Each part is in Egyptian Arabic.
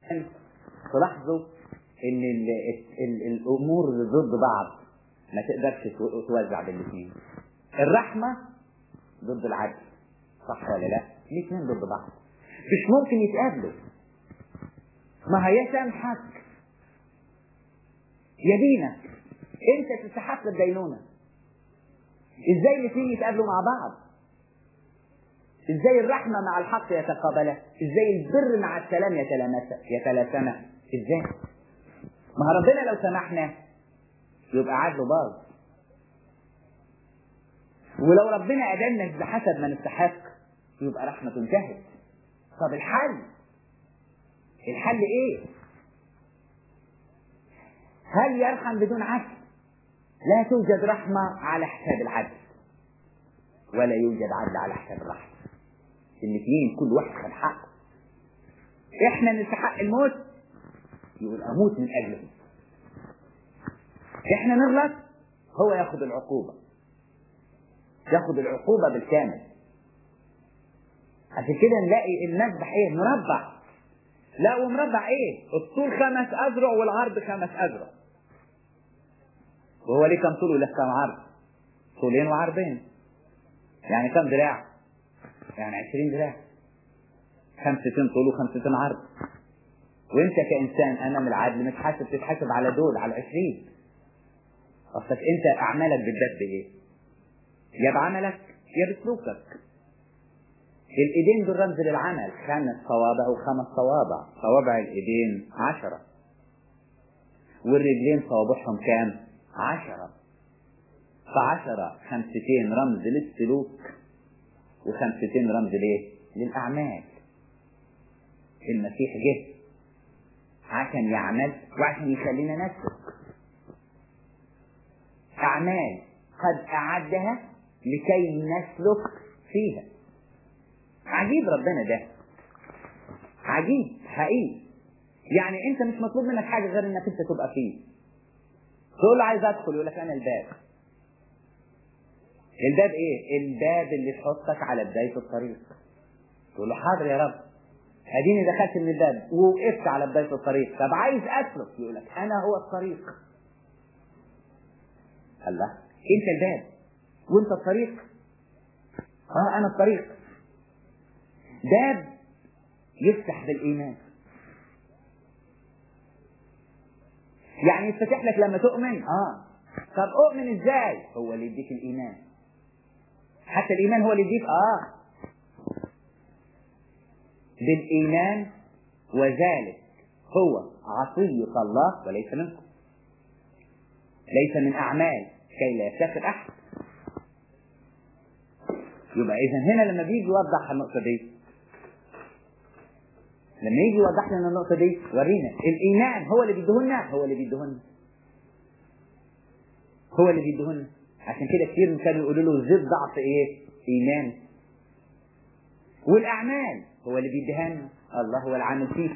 تلاحظوا ان ال ال الامور ضد بعض ما تقدرش توزع بين الاثنين الرحمة ضد العدل صح ولا لا الاثنين ضد بعض مش ممكن يتقابلوا ما هي سامحك يدينك انت تستحق الدينونة ازاي الاثنين يتقابلوا مع بعض ازاي الرحمة مع الحق يتقابلها ازاي البر مع السلام يتلاسمه ازاي ما هو ربنا لو سمحنا يبقى عدله باظ ولو ربنا أدلنا بحسب ما نستحق يبقى رحمته انتهت طب الحل الحل ايه هل يرحم بدون عدل لا توجد رحمة على حساب العدل ولا يوجد عدل على حساب الرحمة الاثنين كل واحد خد حقه احنا نستحق الموت يقول اموت من اجله احنا نغلط هو ياخد العقوبة ياخد العقوبة بالكامل عشان كده نلاقي المذبح ايه مربع لا ومربع ايه الطول خمس اذرع والعرض خمس اذرع وهو ليه كم طول ولا كم عرض طولين وعرضين يعني كم دراع يعني عشرين دراع خمستين طول وخمستين عرض وانت كانسان امام العدل متحاسب تتحاسب على دول على عشرين اصلك انت اعمالك بالذات بايه يا بعملك يا بسلوكك الايدين دول رمز للعمل خمس صوابع وخمس صوابع صوابع الايدين عشرة والرجلين صوابعهم كام عشرة فعشرة خمستين رمز للسلوك وخمستين رمز ليه للأعمال المسيح جه عشان يعمل وعشان يخلينا نسلك أعمال قد أعدها لكي نسلك فيها عجيب ربنا ده عجيب حقيقي يعني انت مش مطلوب منك حاجة غير انك انت تبقى فيه تقول له عايز ادخل يقول لك انا الباب الباب ايه الباب اللي تحطك على بداية الطريق تقول له حاضر يا رب اديني دخلت من الباب ووقفت على بداية الطريق طب عايز اسلك يقول لك انا هو الطريق الله انت الباب وانت الطريق اه انا الطريق باب يفتح بالايمان يعني يتفتح لك لما تؤمن اه طب اؤمن ازاي هو اللي يديك الايمان حتى الايمان هو اللي يديك اه بالايمان وذلك هو عطية الله وليس منكم ليس من اعمال كي لا يفتخر احد يبقى اذا هنا لما بيجي يوضح النقطة دي لما يجي يوضح لنا النقطة دي ورينا الإيمان هو اللي بيديهولنا هو اللي بيديهولنا هو اللي بيديهولنا عشان كده كتير كانوا يقولوا له زد ضعف ايه؟ إيمان والأعمال هو اللي بيديها لنا الله هو العامل فيه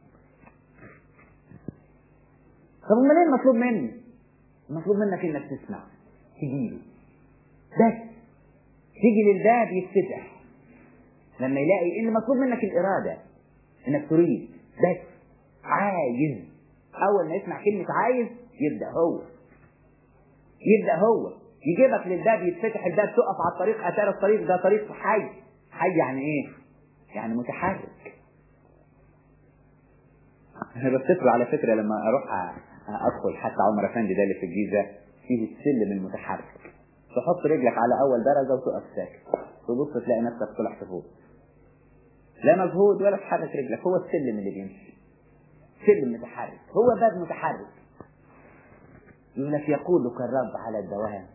طب امال ايه المطلوب مني؟ المطلوب منك انك تسمع تجيله بس تيجي للباب يتفتح لما يلاقي ان مطلوب منك الاراده انك تريد بس عايز اول ما يسمع كلمه عايز يبدا هو يبدا هو يجيبك للباب يتفتح الباب تقف على الطريق اثار الطريق ده طريق حي حي يعني ايه يعني متحرك انا بفتكر على فكره لما اروح ادخل حتى عمر افندي ده اللي في الجيزه فيه السلم المتحرك تحط رجلك على اول درجه وتقف ساكت تبص تلاقي نفسك طلعت فوق لا مجهود ولا تحرك رجلك هو السلم اللي بيمشي سلم متحرك هو باب متحرك يقول لك يقول لك الرب على الدوام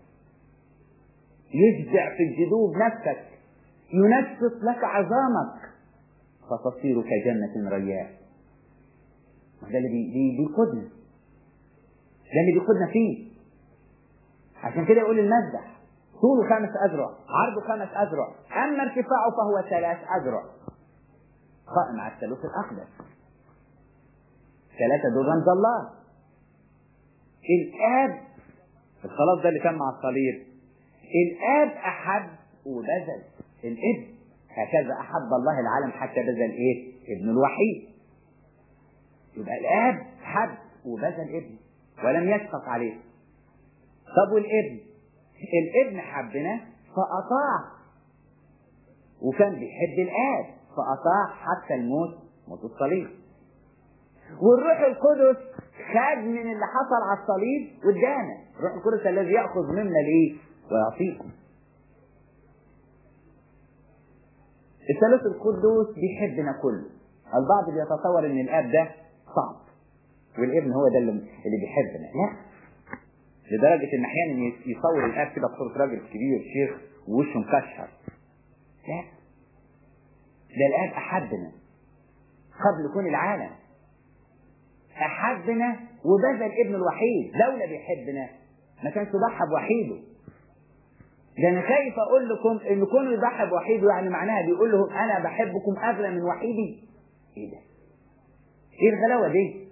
يشبع في الجدوب نفسك ينشط لك عظامك فتصير كجنة رياء ده اللي بي بيقودنا ده اللي بيقودنا فيه عشان كده يقول المذبح طوله خمس أذرع عرضه خمس أذرع أما ارتفاعه فهو ثلاث أذرع قائم على الثالوث الأقدس ثلاثة دول رمز الله الآب الخلاص ده اللي كان مع الصليب الآب أحب وبذل الابن هكذا أحب الله العالم حتى بذل إيه؟ ابن الوحيد يبقى الاب حب وبذل ابنه ولم يشفق عليه طب والابن الابن حبنا فأطاع وكان بيحب الآب فأطاع حتى الموت موت الصليب والروح القدس خد من اللي حصل على الصليب وادانا الروح القدس الذي يأخذ منا لإيه ويعطيكم الثالوث القدوس بيحبنا كله البعض بيتصور ان الاب ده صعب والابن هو ده اللي اللي بيحبنا لا لدرجة ان احيانا يصور الاب كده بصورة راجل كبير شيخ ووشه مكشر لا ده الاب احبنا قبل كون العالم احبنا وبذل ابنه الوحيد لولا بيحبنا ما كانش ضحى بوحيده ده انا خايف اقول لكم ان كونه يضحي بوحيده يعني معناها بيقول لهم انا بحبكم اغلى من وحيدي ايه ده ايه الغلاوه دي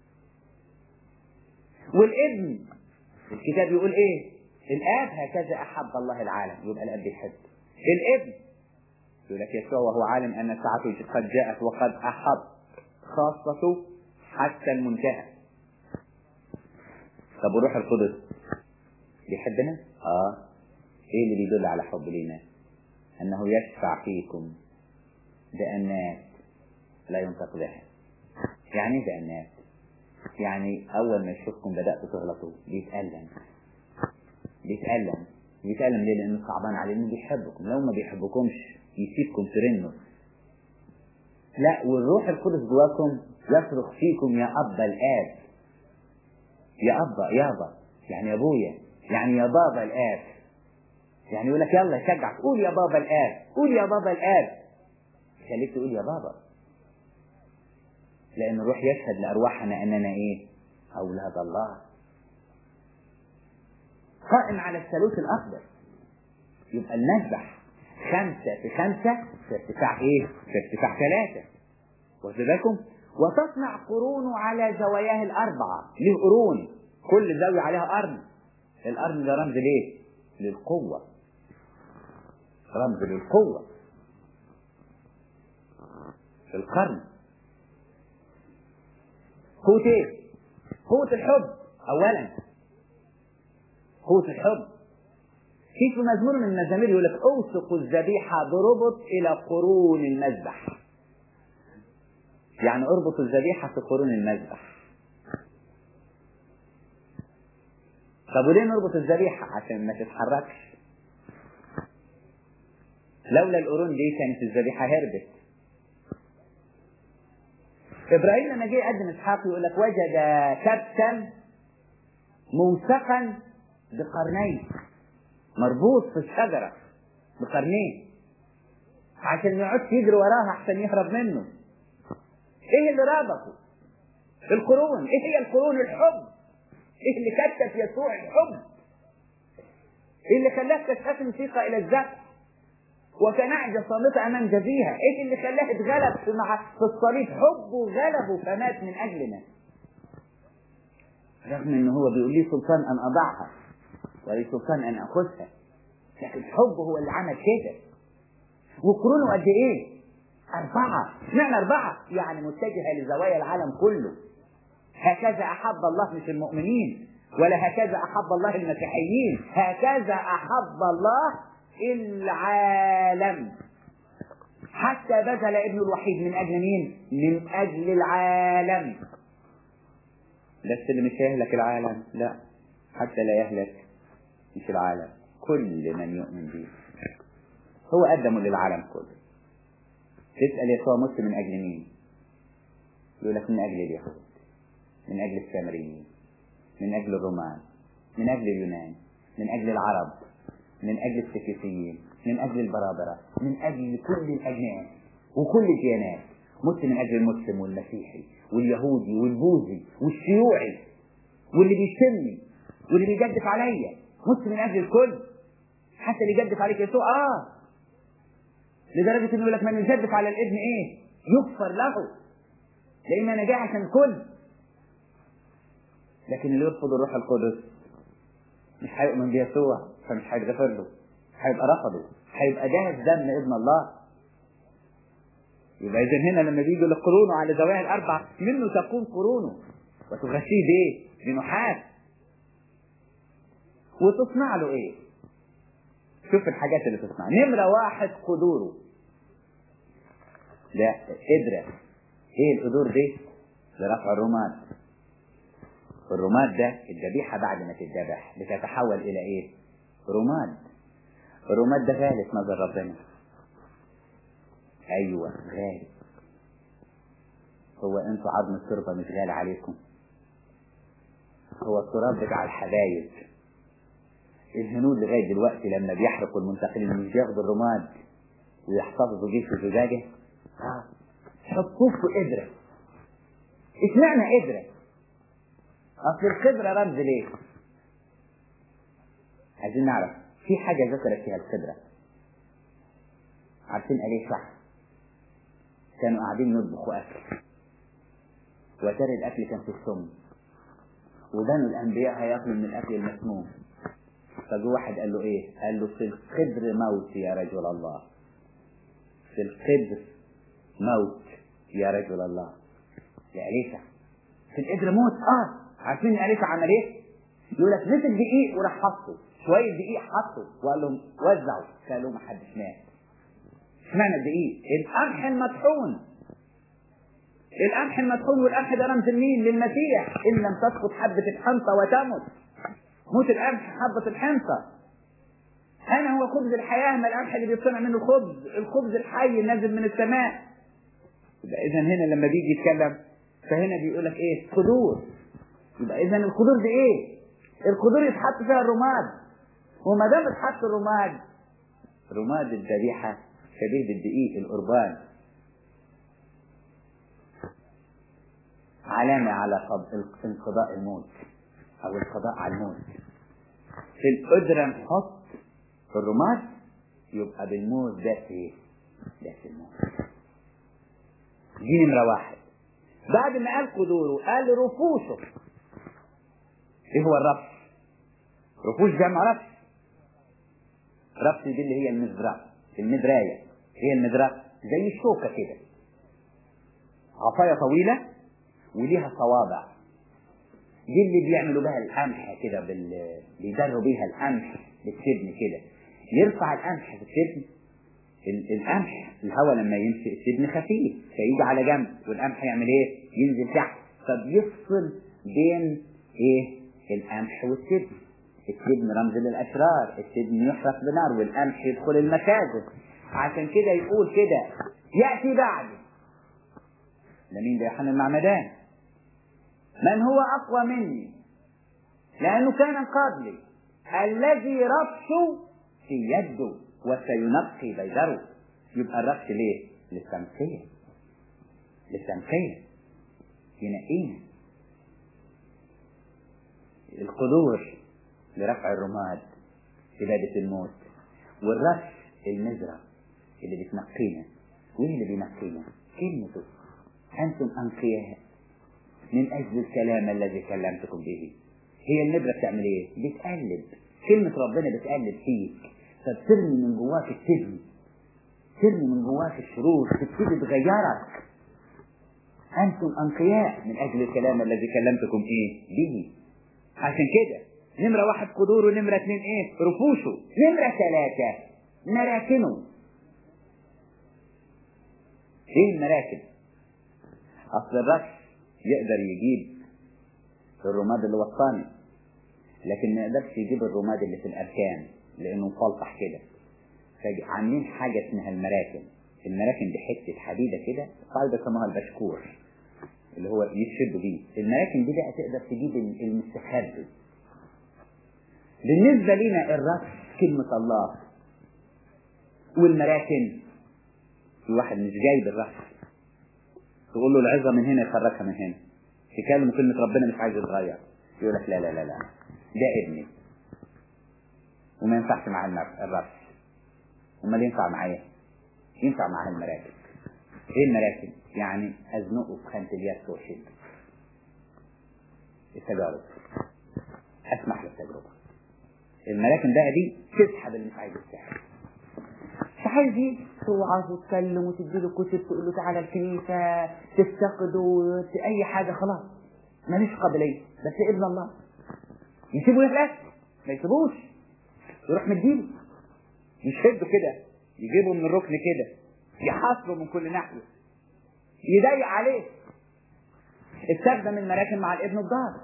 والابن الكتاب يقول ايه الاب هكذا احب الله العالم يبقى الاب بيحب الابن يقول لك يسوع وهو عالم ان ساعته قد جاءت وقد احب خاصته حتى المنتهى طب والروح القدس بيحبنا اه ايه اللي بيدل على حب لينا انه يشفع فيكم بأنات لا ينطق بها يعني ايه بأنات يعني اول ما يشوفكم بدأتوا تغلطوا بيتألم بيتألم بيتألم ليه لانه صعبان عليه انه بيحبكم لو ما بيحبكمش يسيبكم ترنوا لا والروح القدس جواكم يصرخ فيكم يا أبا الآب يا أبا يابا يعني يا أبويا يعني يا بابا الآب يعني يقول لك يلا شجعك قول يا بابا الآب قول يا بابا الآب خليك تقول يا بابا لأن الروح يشهد لأرواحنا أننا إيه أولاد الله قائم على الثالوث الأخضر يبقى المذبح خمسة في خمسة في ارتفاع إيه؟ في ارتفاع ثلاثة واخد بالكم؟ وتصنع قرونه على زواياه الأربعة ليه قرون كل زاوية عليها قرن القرن ده رمز ليه؟ للقوة رمز للقوة في القرن قوة ايه؟ قوة الحب أولا قوة الحب في في مزمور من المزامير يقول لك اوثق الذبيحة بربط إلى قرون المذبح يعني اربط الذبيحة في قرون المذبح طب وليه نربط الذبيحة عشان ما تتحركش لولا القرون دي كانت الذبيحة هربت إبراهيم لما جه يقدم إسحاق يقول لك وجد كبشا موثقا بقرنين مربوط في الشجرة بقرنين عشان ما يقعدش يجري وراها عشان يهرب منه ايه اللي رابطه القرون ايه هي القرون الحب ايه اللي كتف يسوع الحب ايه اللي خلاك تستسلم ثقة الى الذبح وكنعجة صامتة امام جزيها ايه اللي خلاه اتغلب في مع في الصليب حبه غلبه فمات من اجلنا رغم ان هو بيقول لي سلطان ان اضعها ولي سلطان ان اخذها لكن الحب هو اللي عمل كده وقرونه قد ايه أربعة اشمعنى أربعة؟ يعني متجهة لزوايا العالم كله هكذا أحب الله مش المؤمنين ولا هكذا أحب الله المسيحيين هكذا أحب الله العالم حتى بذل ابنه الوحيد من أجل مين؟ من أجل العالم بس اللي مش هيهلك العالم لا حتى لا يهلك مش العالم كل من يؤمن به هو قدمه للعالم كله تسأل يسوع مت من أجل مين؟ يقول لك من أجل اليهود من أجل السامريين من أجل الرومان من أجل اليونان من أجل العرب من أجل السكيسيين من أجل البرابرة من أجل كل الأجناس وكل الديانات مت من أجل المسلم والمسيحي واليهودي والبوذي والشيوعي واللي بيشتمني واللي بيجدف عليا مت من أجل الكل حتى اللي يجدف عليك يسوع آه لدرجة انه يقول لك من يجدف على الابن ايه يغفر له لان انا جاي عشان الكل لكن اللي يرفض الروح القدس مش هيؤمن بيسوع فمش هيتغفر له هيبقى رفضه هيبقى جاهز دم ابن الله يبقى اذا هنا لما بيجوا لقرونه على زوايا الاربع منه تكون قرونه وتغشيه بايه؟ بنحاس وتصنع له ايه؟ شوف الحاجات اللي تصنع نمرة واحد قدوره ده قدرة ايه القدور دي؟ لرفع الرماد الرماد ده الذبيحة بعد ما تتذبح بتتحول إلى إيه؟ رماد الرماد ده غالي في نظر ربنا أيوه غالي هو أنتوا عظم التربة مش غالي عليكم هو التراب بتاع الحبايب الهنود لغاية دلوقتي لما بيحرقوا المنتقلين مش بياخدوا الرماد ويحتفظوا بيه في زجاجة اه حطوه في قدرة اشمعنى قدرة؟ أصل القدرة رمز ليه؟ عايزين نعرف في حاجة ذكرت فيها القدرة عارفين أليشع كانوا قاعدين يطبخوا أكل وترى الأكل كان في السم وبنوا الأنبياء هياكلوا من الأكل المسموم فجو واحد قال له إيه؟ قال له في القدر موت يا رجل الله في القدر موت يا رجل الله يا أليشع في القدر موت اه عارفين أليشع عمل ايه؟ يقول لك مسك دقيق وراح حطه شوية دقيق حطه وقال لهم وزعوا قالوا ما حدش مات اشمعنى الدقيق؟ القمح المطحون القمح المطحون والقمح ده رمز لمين؟ للمسيح ان لم تسقط حبة الحنطة وتمت موت القمح حبة الحنطة أنا هو خبز الحياة ما القمح اللي بيصنع منه خبز الخبز الحي النازل من السماء يبقى إذا هنا لما بيجي يتكلم فهنا بيقول لك إيه؟ قدور يبقى إذا القدور دي إيه؟ القدور يتحط فيها الرماد وما دام اتحط الرماد رماد الذبيحة شبيه بالدقيق القربان علامة على انقضاء الموت أو القضاء على الموت في القدرة نحط الرماد يبقى بالموت ده ايه؟ ده في الموت دي نمرة واحد بعد ما قال قدوره قال رفوشه ايه هو الرفش؟ رفوش جمع رفش رفش دي اللي هي المزرعة المدراية هي المدراية زي الشوكة كده عصاية طويلة وليها صوابع دي اللي بيعملوا بها القمح كده بال... بيدروا بيها القمح بالسبن كده يرفع القمح في السبن ال- القمح الهواء لما يمشي السبن خفيف فيجي على جنب والقمح يعمل ايه؟ ينزل تحت فبيفصل بين ايه؟ القمح والسبن السبن رمز للاشرار السبن يحرق بنار والقمح يدخل المخازن عشان كده يقول كده ياتي بعدي ده مين ده يوحنا المعمدان من هو اقوى مني لانه كان قبلي الذي رفشه في يده وسينقي بيدره يبقى الرفش ليه؟ للتنقية للتنقية ينقينا القدور لرفع الرماد إبادة الموت والرفش المزرع اللي بتنقينا وين اللي بينقينا؟ كلمته أنتم أنقياء من أجل الكلام الذي كلمتكم به هي النبرة بتعمل إيه؟ بتقلب كلمة ربنا بتقلب فيك فبترمي من جواك السجن ترمي من جواك الشرور تبتدي تغيرك أنتم أنقياء من أجل الكلام الذي كلمتكم إيه؟ به عشان كده نمرة واحد قدوره نمرة اتنين إيه؟ رفوشه نمرة ثلاثة مراكنه إيه المراكن؟ أصل الرش يقدر يجيب الرماد اللي وصاني لكن ما يقدرش يجيب الرماد اللي في الأركان لأنه مفلطح كده فعاملين حاجة اسمها المراكن المراكن دي حتة حديدة كده قاعدة بيسموها البشكور اللي هو يشدوا بيه المراكن دي بقى تقدر تجيب المستخبي بالنسبة لنا الرأس كلمة الله والمراكن في واحد مش جايب الرأس تقول له العظة من هنا يخرجها من هنا تكلم كلمة ربنا مش عايز يتغير يقول لك لا لا لا لا ده ابني وما ينفعش معاه الرأس امال ينفع معايا ينفع معاه المراكب ايه المراكب يعني ازنقه في خانة الياس وشد التجارب اسمح للتجربة المراكب بقى دي تسحب اللي مش عايز يسحب مش عايز ايه توعظ وتكلم وتديله كتب تقول له تعالى الكنيسة تفتقده أي حاجة خلاص ماليش قابلية بس ابن الله يسيبه يخلق ما يسيبوش يروح مديله يشده كده يجيبه من الركن كده يحاصره من كل ناحية يضيق عليه استخدم المراكب مع الابن الضار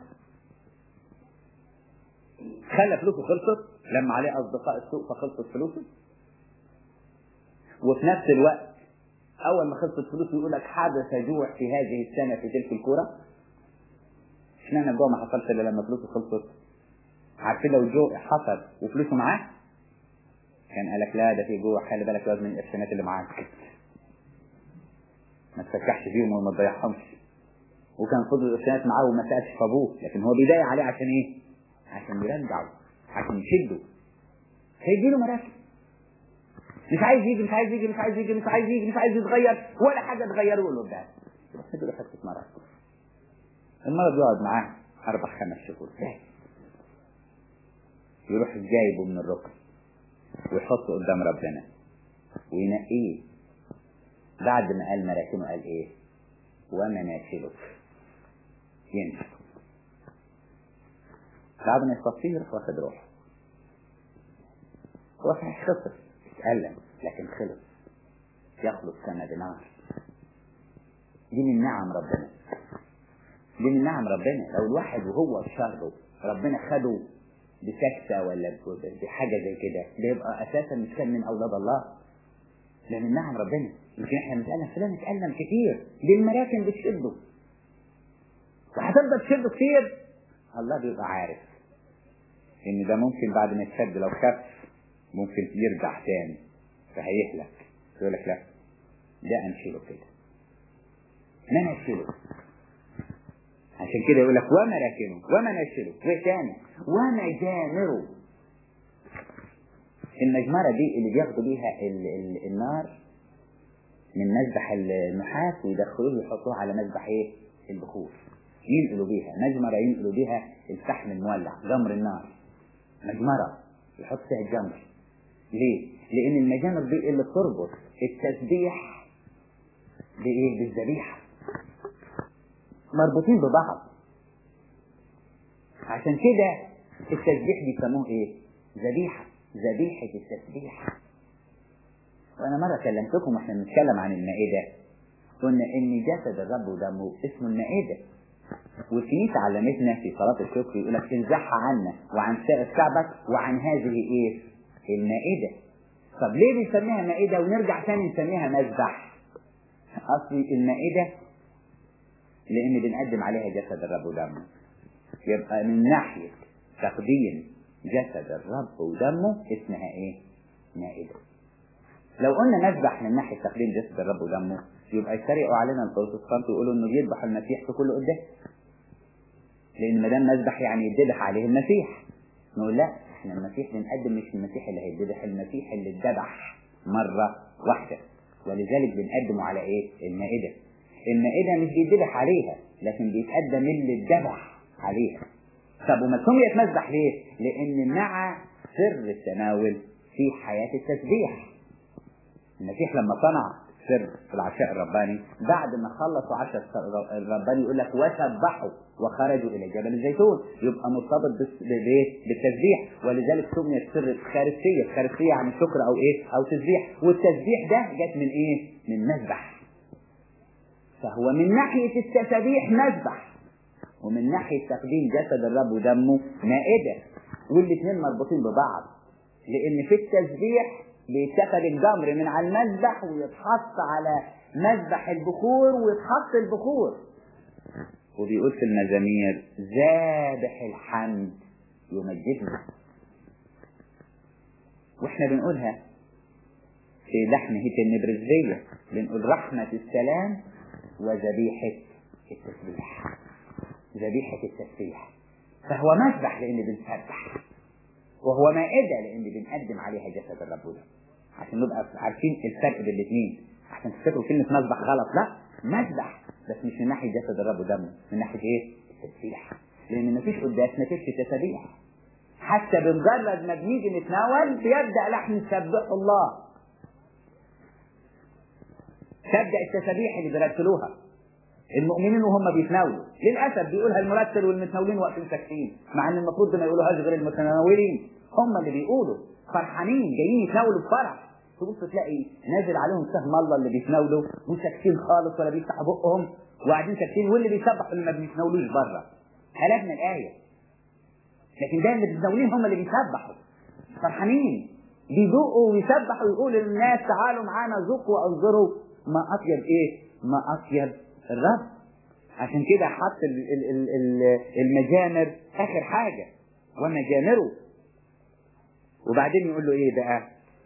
خلى فلوسه خلصت لما عليه اصدقاء السوق فخلصت فلوسه وفي نفس الوقت اول ما خلصت فلوسه يقول لك حدث جوع في هذه السنه في تلك الكوره اشمعنى الجوع ما حصلش الا لما فلوسه خلصت عارفين لو الجوع حصل وفلوسه معاه كان قال لك لا ده في جوع خلي بالك لازم من القرشينات اللي معاك ما تفكحش فيهم وما تضيعهمش وكان فضل القرشينات معاه وما سالش في ابوه لكن هو بيضايق عليه عشان ايه؟ عشان يرجعه عشان يشده هيجي له مراكب مش عايز يجي مش عايز يجي مش عايز يجي مش عايز يجي مش عايز يتغير ولا حاجه تغيره له قدام يروح له حته مرض المرض يقعد معاه اربع خمس شهور يروح جايبه من الركن ويحطه قدام ربنا وينقيه بعد ما قال مراكنه قال ايه ومناكلك يمشي بعد ما يصفيه يروح واخد روحه هو صحيح خسر اتألم لكن خلص يخلص كما بنار دي من نعم ربنا دي من نعم ربنا لو الواحد وهو في شهره ربنا خده بسكتة ولا بحاجة زي كده ده يبقى أساسا مش كان من أولاد الله ده من نعم ربنا يمكن احنا بنتألم فلان اتألم كتير دي المراكن بتشده وهتفضل تشده كتير الله بيبقى عارف ان ده ممكن بعد ما يتشد لو خف ممكن يرجع تاني فهيهلك يقول لك لا ده انشله كده ما نشله عشان كده يقول لك وما راكنه وما نشله وايه تاني وما جامره المجمرة دي اللي بياخدوا بيها ال ال النار من مذبح النحاس ويدخلوه يحطوها على مذبح ايه البخور ينقلوا بيها مجمرة ينقلوا بيها الفحم المولع جمر النار مجمرة يحط فيها الجمر ليه؟ لأن المجامر دي اللي بتربط التسبيح بإيه؟ بالذبيحة مربوطين ببعض عشان كده التسبيح بيسموه ايه؟ ذبيحة ذبيحة التسبيح وأنا مرة كلمتكم واحنا بنتكلم عن المائدة قلنا إن جسد الرب ودمه اسمه المائدة والكنيسة علمتنا في صلاة الشكر يقول لك انزعها عنا وعن سائر شعبك وعن هذه ايه؟ المائدة. طب ليه بنسميها مائدة ونرجع تاني نسميها مذبح؟ أصلي المائدة لأن بنقدم عليها جسد الرب ودمه. يبقى من ناحية تقديم جسد الرب ودمه اسمها ايه؟ مائدة. لو قلنا نذبح من ناحية تقديم جسد الرب ودمه يبقى يتريقوا علينا البروتستانت ويقولوا انه بيذبح المسيح في كل قداس لان ما دام مذبح يعني يتذبح عليه المسيح نقول لا احنا المسيح بنقدم مش المسيح اللي هيتذبح المسيح اللي اتذبح مره واحده ولذلك بنقدمه على ايه المائده المائده مش بيتذبح عليها لكن بيتقدم اللي اتذبح عليها طب وما سميت مذبح ليه لان مع سر التناول في حياه التسبيح المسيح لما صنع سر في العشاء الرباني بعد ما خلصوا عشاء الرباني يقول لك وسبحوا وخرجوا الى جبل الزيتون يبقى مرتبط بالتسبيح ولذلك سميت سر الخارستيه الخارستيه يعني شكر او ايه او تسبيح والتسبيح ده جت من ايه من مذبح فهو من ناحيه التسبيح مذبح ومن ناحيه تقديم جسد الرب ودمه مائده والاثنين مربوطين ببعض لان في التسبيح بيتاخد الجمر من على المذبح ويتحط على مذبح البخور ويتحط البخور وبيقول في المزامير ذابح الحمد يمجدنا واحنا بنقولها في لحن هيك النبرزية بنقول رحمة السلام وذبيحة التسبيح ذبيحة التسبيح فهو مذبح لأن بنسبح وهو مائدة لأن بنقدم عليها جسد الرب ده عشان نبقى عارفين الفرق بين الاثنين عشان تفتكروا كلمة مذبح غلط لا مذبح بس مش من ناحية جسد الرب ودمه من ناحية ايه؟ التسبيح لأن مفيش قداس ما فيش تسابيح حتى بمجرد ما بنيجي نتناول بيبدأ لحن نسبح الله تبدا التسابيح اللي بيرتلوها المؤمنين وهم بيتناولوا للاسف بيقولها المرتل والمتناولين واقفين ساكتين مع ان المفروض ما يقولوهاش غير المتناولين هم اللي بيقولوا فرحانين جايين يتناولوا بفرح تبص تلاقي نازل عليهم سهم الله اللي بيتناولوا وساكتين خالص ولا بيفتحوا بقهم وقاعدين ساكتين واللي بيسبحوا اللي ما بيتناولوش بره قلبنا الايه لكن ده اللي بيتناولين هم اللي بيسبحوا فرحانين بيذوقوا ويسبحوا ويقولوا للناس تعالوا معانا ذوقوا وانظروا ما اطيب ايه؟ ما اطيب الرب عشان كده حط ال- ال- ال- ال- المجامر اخر حاجه ومجامره وبعدين يقول له ايه بقى؟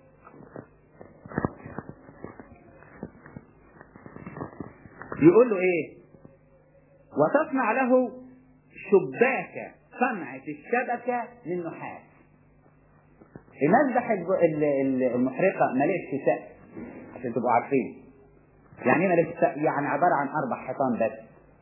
يقول له ايه؟ وتصنع له شباك صنعة الشبكة من نحاس المذبح الب- ال- ال- المحرقة مليش سقف عشان تبقوا عارفين يعني ايه مليش سقف؟ يعني عبارة عن أربع حيطان بس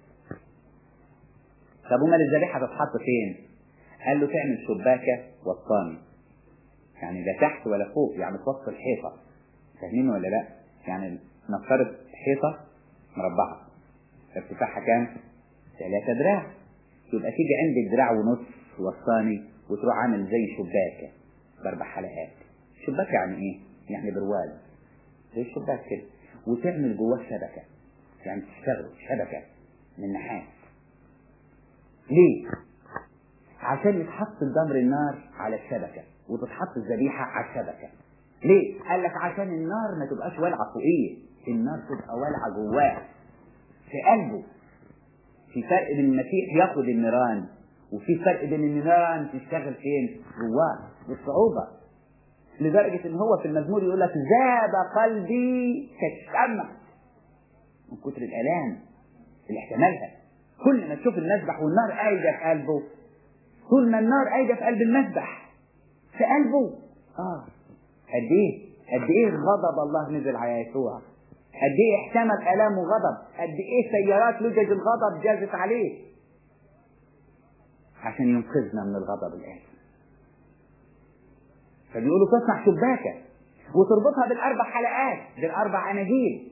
طب امال الذبيحة تتحط فين؟ قال له تعمل شباكة وسطاني يعني لا تحت ولا فوق يعني في وسط الحيطة فاهمين ولا لا؟ يعني نفترض حيطة مربعة ارتفاعها كام؟ ثلاثة دراع يبقى تيجي عندك دراع ونص وسطاني وتروح عامل زي شباكة بأربع حلقات شباكة يعني ايه؟ يعني برواز زي الشباك كده وتعمل جواه شبكة يعني تشتغل شبكة من نحاس ليه؟ عشان يتحط الجمر النار على الشبكة وتتحط الذبيحة على الشبكة ليه؟ قال لك عشان النار ما تبقاش والعة فوقيه النار تبقى والعة جواه في قلبه في فرق بين المسيح ياخد النيران وفي فرق بين النيران تشتغل فين؟ جواه بالصعوبة لدرجة ان هو في المزمور يقول لك ذاب قلبي كالشمع من كتر الآلام اللي احتملها كل ما تشوف المذبح والنار قايدة في قلبه طول ما النار قايدة في قلب المذبح في قلبه اه قد ايه قد ايه غضب الله نزل على يسوع قد ايه احتمل الام وغضب قد ايه سيارات لجج الغضب جازت عليه عشان ينقذنا من الغضب الآن فبيقولوا تصنع شباكة وتربطها بالأربع حلقات بالأربع أناجيل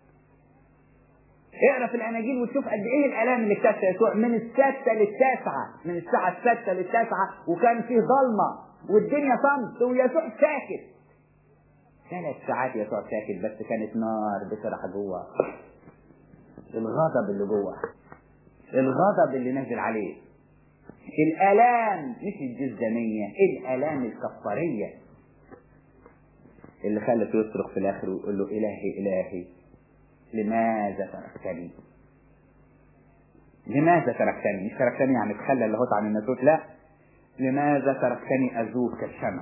اقرا في الاناجيل وتشوف قد ايه الالام اللي اكتشفها يسوع من السادسه للتاسعه من الساعه السادسه للتاسعه وكان فيه ضلمه والدنيا صمت ويسوع ساكت ثلاث ساعات يسوع ساكت بس كانت نار بترح جوه الغضب اللي جوه الغضب اللي نزل عليه الالام مش الجزدانيه الالام الكفاريه اللي خلته يصرخ في الاخر ويقول له الهي الهي لماذا تركتني لماذا تركتني مش تركتني يعني تخلى اللاهوت عن الناسوت لا لماذا تركتني أذوب كالشمع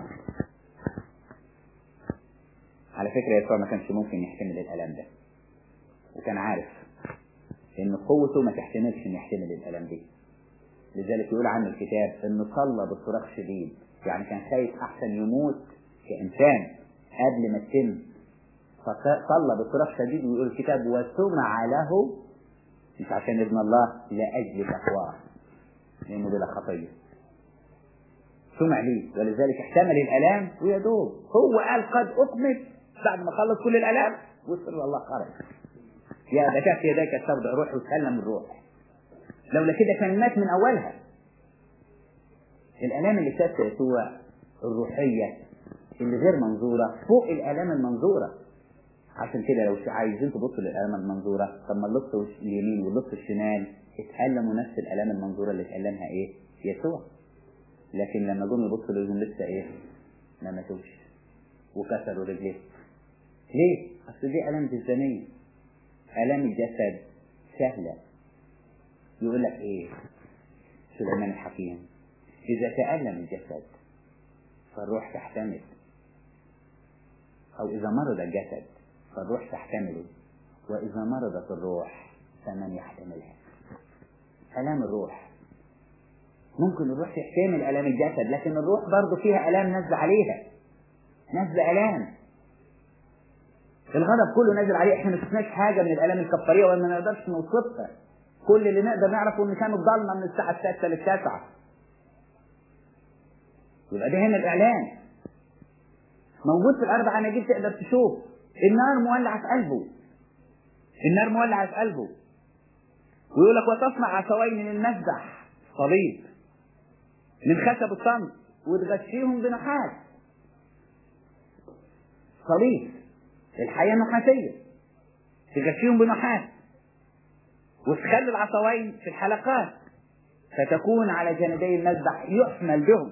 على فكرة يسوع ما كانش ممكن يحتمل الألم ده وكان عارف إن قوته ما تحتملش إن يحتمل الألم دي لذلك يقول عن الكتاب إنه صلى بصراخ شديد يعني كان خايف أحسن يموت كإنسان قبل ما تتم فصلى بصراخ شديد ويقول الكتاب وسمع له مش عشان ابن الله لأجل تقواه لأنه بلا خطية سمع ليه ولذلك احتمل الآلام ويدوب هو قال قد أقمت بعد ما خلص كل الآلام وصل الله خرج يا بكاء في يديك استودع روح وتسلم الروح لولا كده كان مات من أولها الآلام اللي شافها يسوع الروحية اللي غير منظورة فوق الآلام المنظورة عشان كده لو عايزين تبصوا للآلام المنظورة طب ما اللص اليمين واللص الشمال اتألموا نفس الآلام المنظورة اللي اتألمها ايه؟ يسوع لكن لما جم يبصوا لهم لسه ايه؟ ما ماتوش وكسروا رجليه ليه؟ أصل دي آلام جسدانية آلام الجسد سهلة يقول لك ايه؟ سليمان الحكيم إذا تألم الجسد فالروح تحتمل أو إذا مرض الجسد فالروح تحتمله وإذا مرضت الروح فمن يحتملها ألام الروح ممكن الروح تحتمل ألام الجسد لكن الروح برضه فيها ألام نزل عليها نزل ألام الغضب كله نزل عليه احنا ما شفناش حاجة من الألام الكفارية وما نقدرش نوصفها كل اللي نقدر نعرفه ان كانت ضلمة من الساعة السادسة للتاسعة يبقى ده هنا الإعلان موجود في الأربع أناجيل تقدر تشوف النار مولعة في قلبه النار مولعة في قلبه ويقول لك وتصنع عصوين من المذبح صليب من خشب الصمت وتغشيهم بنحاس صليب الحياة نحاسية تغشيهم بنحاس وتخلي العصوين في الحلقات فتكون على جانبي المذبح يحمل بهم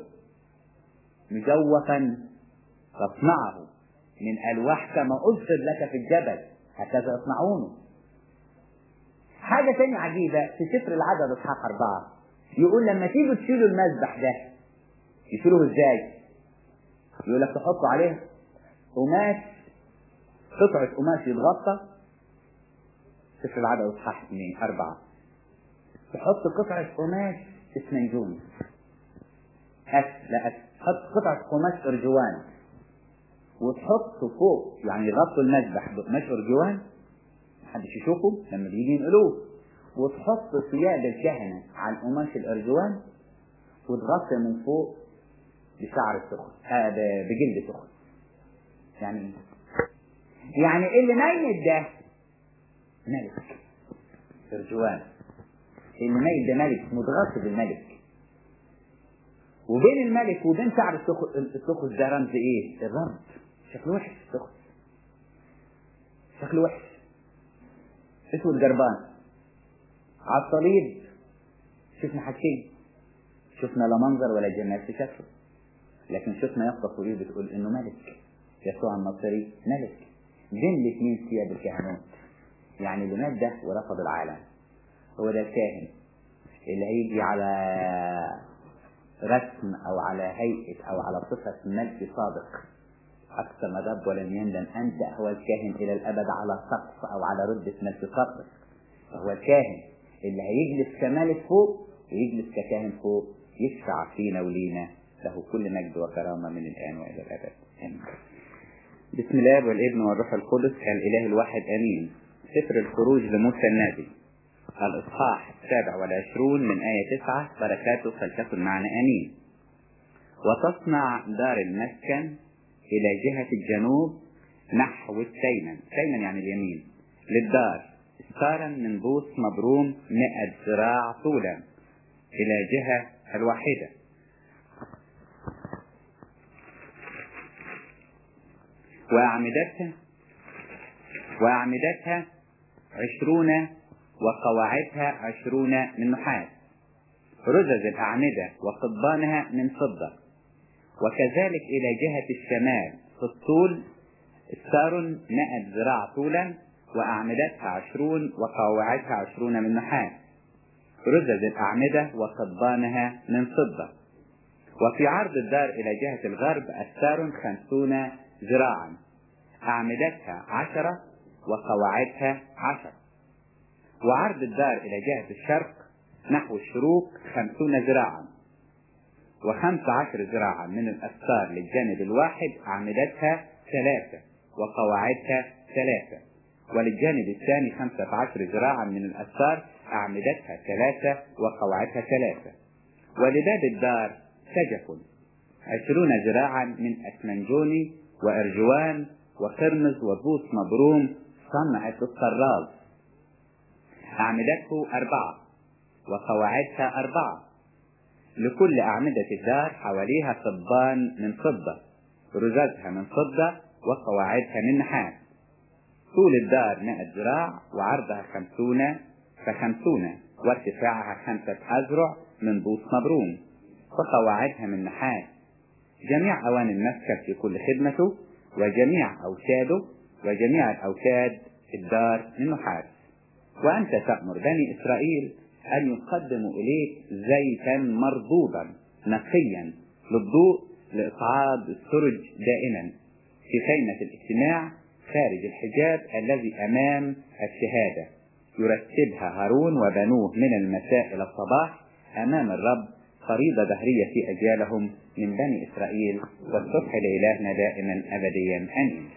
مجوفا تصنعه من ألواح كما أرسل لك في الجبل هكذا يصنعونه حاجة تانية عجيبة في سفر العدد إصحاح أربعة يقول لما تيجوا تشيلوا المذبح ده يشيلوه ازاي؟ يقول لك تحطوا عليه قماش قطعة قماش يتغطى سفر العدد إصحاح اثنين أربعة تحط قطعة قماش اسمنجوني أس لا أس تحط قطعة قماش أرجوان وتحط فوق يعني يغطوا المذبح بقماش أرجوان محدش يشوفه لما بيجي ينقلوه وتحط ثياب الكهنة على القماش الأرجوان وتغطي من فوق بشعر السخن آه بجلد سخن يعني يعني اللي ميت ده ملك أرجوان اللي ميت ده ملك متغطي بالملك وبين الملك وبين شعر السخس ده رمز ايه؟ الرمز شكله وحش السخس شكله وحش اسود جربان على الصليب شفنا حاجتين شفنا لا منظر ولا جمال في شكله لكن شفنا يقطع ايه بتقول انه ملك يسوع الناصري ملك بين الاثنين ثياب الكهنوت يعني اللي مات ده ورفض العالم هو ده الكاهن اللي هيجي على رسم او على هيئة او على صفة ملك صادق أكثر ما دب ولم يندم أنت هو الكاهن إلى الأبد على سقف أو على رتبة ملك صادق فهو الكاهن اللي هيجلس كملك فوق ويجلس ككاهن فوق يشفع فينا ولينا له كل مجد وكرامة من الآن وإلى الأبد آمين بسم الله والابن والروح القدس الإله الواحد آمين سفر الخروج لموسى النبي الإصحاح السابع والعشرون من آية تسعة بركاته فلتكن معنا آمين وتصنع دار المسكن إلى جهة الجنوب نحو التيمن تيمن يعني اليمين للدار استارا من بوس مبروم مئة ذراع طولا إلى جهة الواحدة وأعمدتها وأعمدتها عشرون وقواعدها عشرون من نحاس رزز الأعمدة وقضبانها من فضة وكذلك إلى جهة الشمال في الطول استار مائة ذراع طولا وأعمدتها عشرون وقواعدها عشرون من نحاس رزز الأعمدة وقضبانها من فضة وفي عرض الدار إلى جهة الغرب أستار خمسون ذراعا أعمدتها عشرة وقواعدها عشر وعرض الدار إلى جهة الشرق نحو الشروق خمسون ذراعا وخمس عشر ذراعا من الأستار للجانب الواحد أعمدتها ثلاثة وقواعدها ثلاثة وللجانب الثاني خمسة عشر ذراعا من الأستار أعمدتها ثلاثة وقواعدها ثلاثة ولباب الدار سجف عشرون ذراعا من أسمنجوني وأرجوان وقرمز وبوس مبروم صنعة الطراز أعمدته أربعة وقواعدها أربعة لكل أعمدة الدار حواليها قضبان من فضة رزازها من فضة وقواعدها من نحاس طول الدار مائة ذراع وعرضها خمسون فخمسون وارتفاعها خمسة أذرع من بوص مبروم وقواعدها من نحاس جميع أواني المسكن في كل خدمته وجميع أوتاده وجميع الأوتاد الدار من نحاس وأنت تأمر بني إسرائيل أن يقدموا إليك زيتا مرضودا نقيا للضوء لإصعاد السرج دائما في خيمة الاجتماع خارج الحجاب الذي أمام الشهادة يرتبها هارون وبنوه من المساء إلى الصباح أمام الرب فريضة دهرية في أجيالهم من بني إسرائيل والصبح لإلهنا دائما أبديا آمين.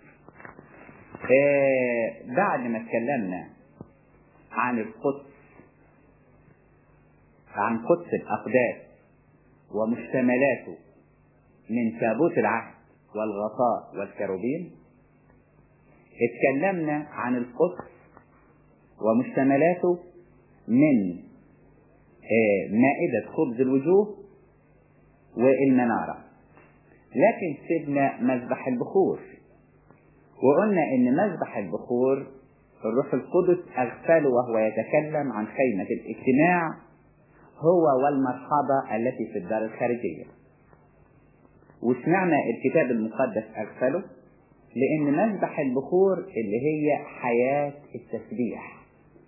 آه بعد ما اتكلمنا عن القدس عن قدس الأقداس ومشتملاته من تابوت العهد والغطاء والكروبين اتكلمنا عن القدس ومشتملاته من آه، مائدة خبز الوجوه والمنارة لكن سيبنا مذبح البخور وقلنا ان مذبح البخور الروح القدس اغفله وهو يتكلم عن خيمة الاجتماع هو والمرحبة التي في الدار الخارجية وسمعنا الكتاب المقدس اغفله لان مذبح البخور اللي هي حياة التسبيح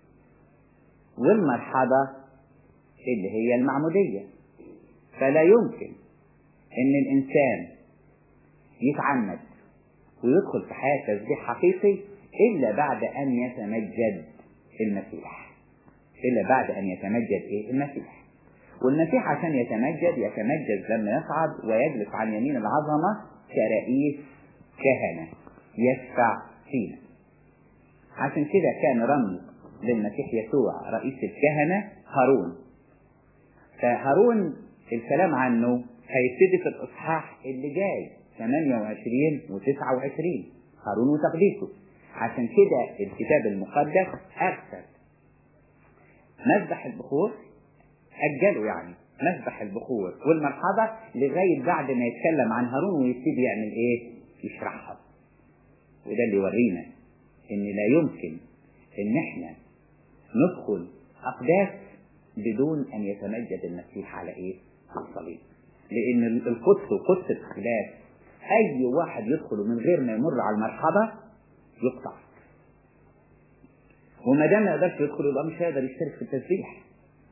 والمرحبة اللي هي المعمودية فلا يمكن ان الانسان يتعمد ويدخل في حياة تسبيح حقيقي الا بعد ان يتمجد المسيح الا بعد ان يتمجد ايه المسيح والمسيح عشان يتمجد يتمجد لما يصعد ويجلس عن يمين العظمة كرئيس كهنة يشفع فينا عشان كده كان رمز للمسيح يسوع رئيس الكهنة هارون فهارون الكلام عنه هيبتدي في الإصحاح اللي جاي 28 و 29 هارون وتقديسه عشان كده الكتاب المقدس أرسل مذبح البخور أجله يعني مذبح البخور والمرحبة لغاية بعد ما يتكلم عن هارون ويبتدي يعمل إيه؟ يشرحها وده اللي يورينا إن لا يمكن إن إحنا ندخل أقداس بدون أن يتمجد المسيح على إيه؟ الصليب لأن القدس وقدس الأقداس أي واحد يدخل من غير ما يمر على المرحبة يقطع وما دام ما يقدرش يدخل يبقى مش هيقدر يشترك في التسبيح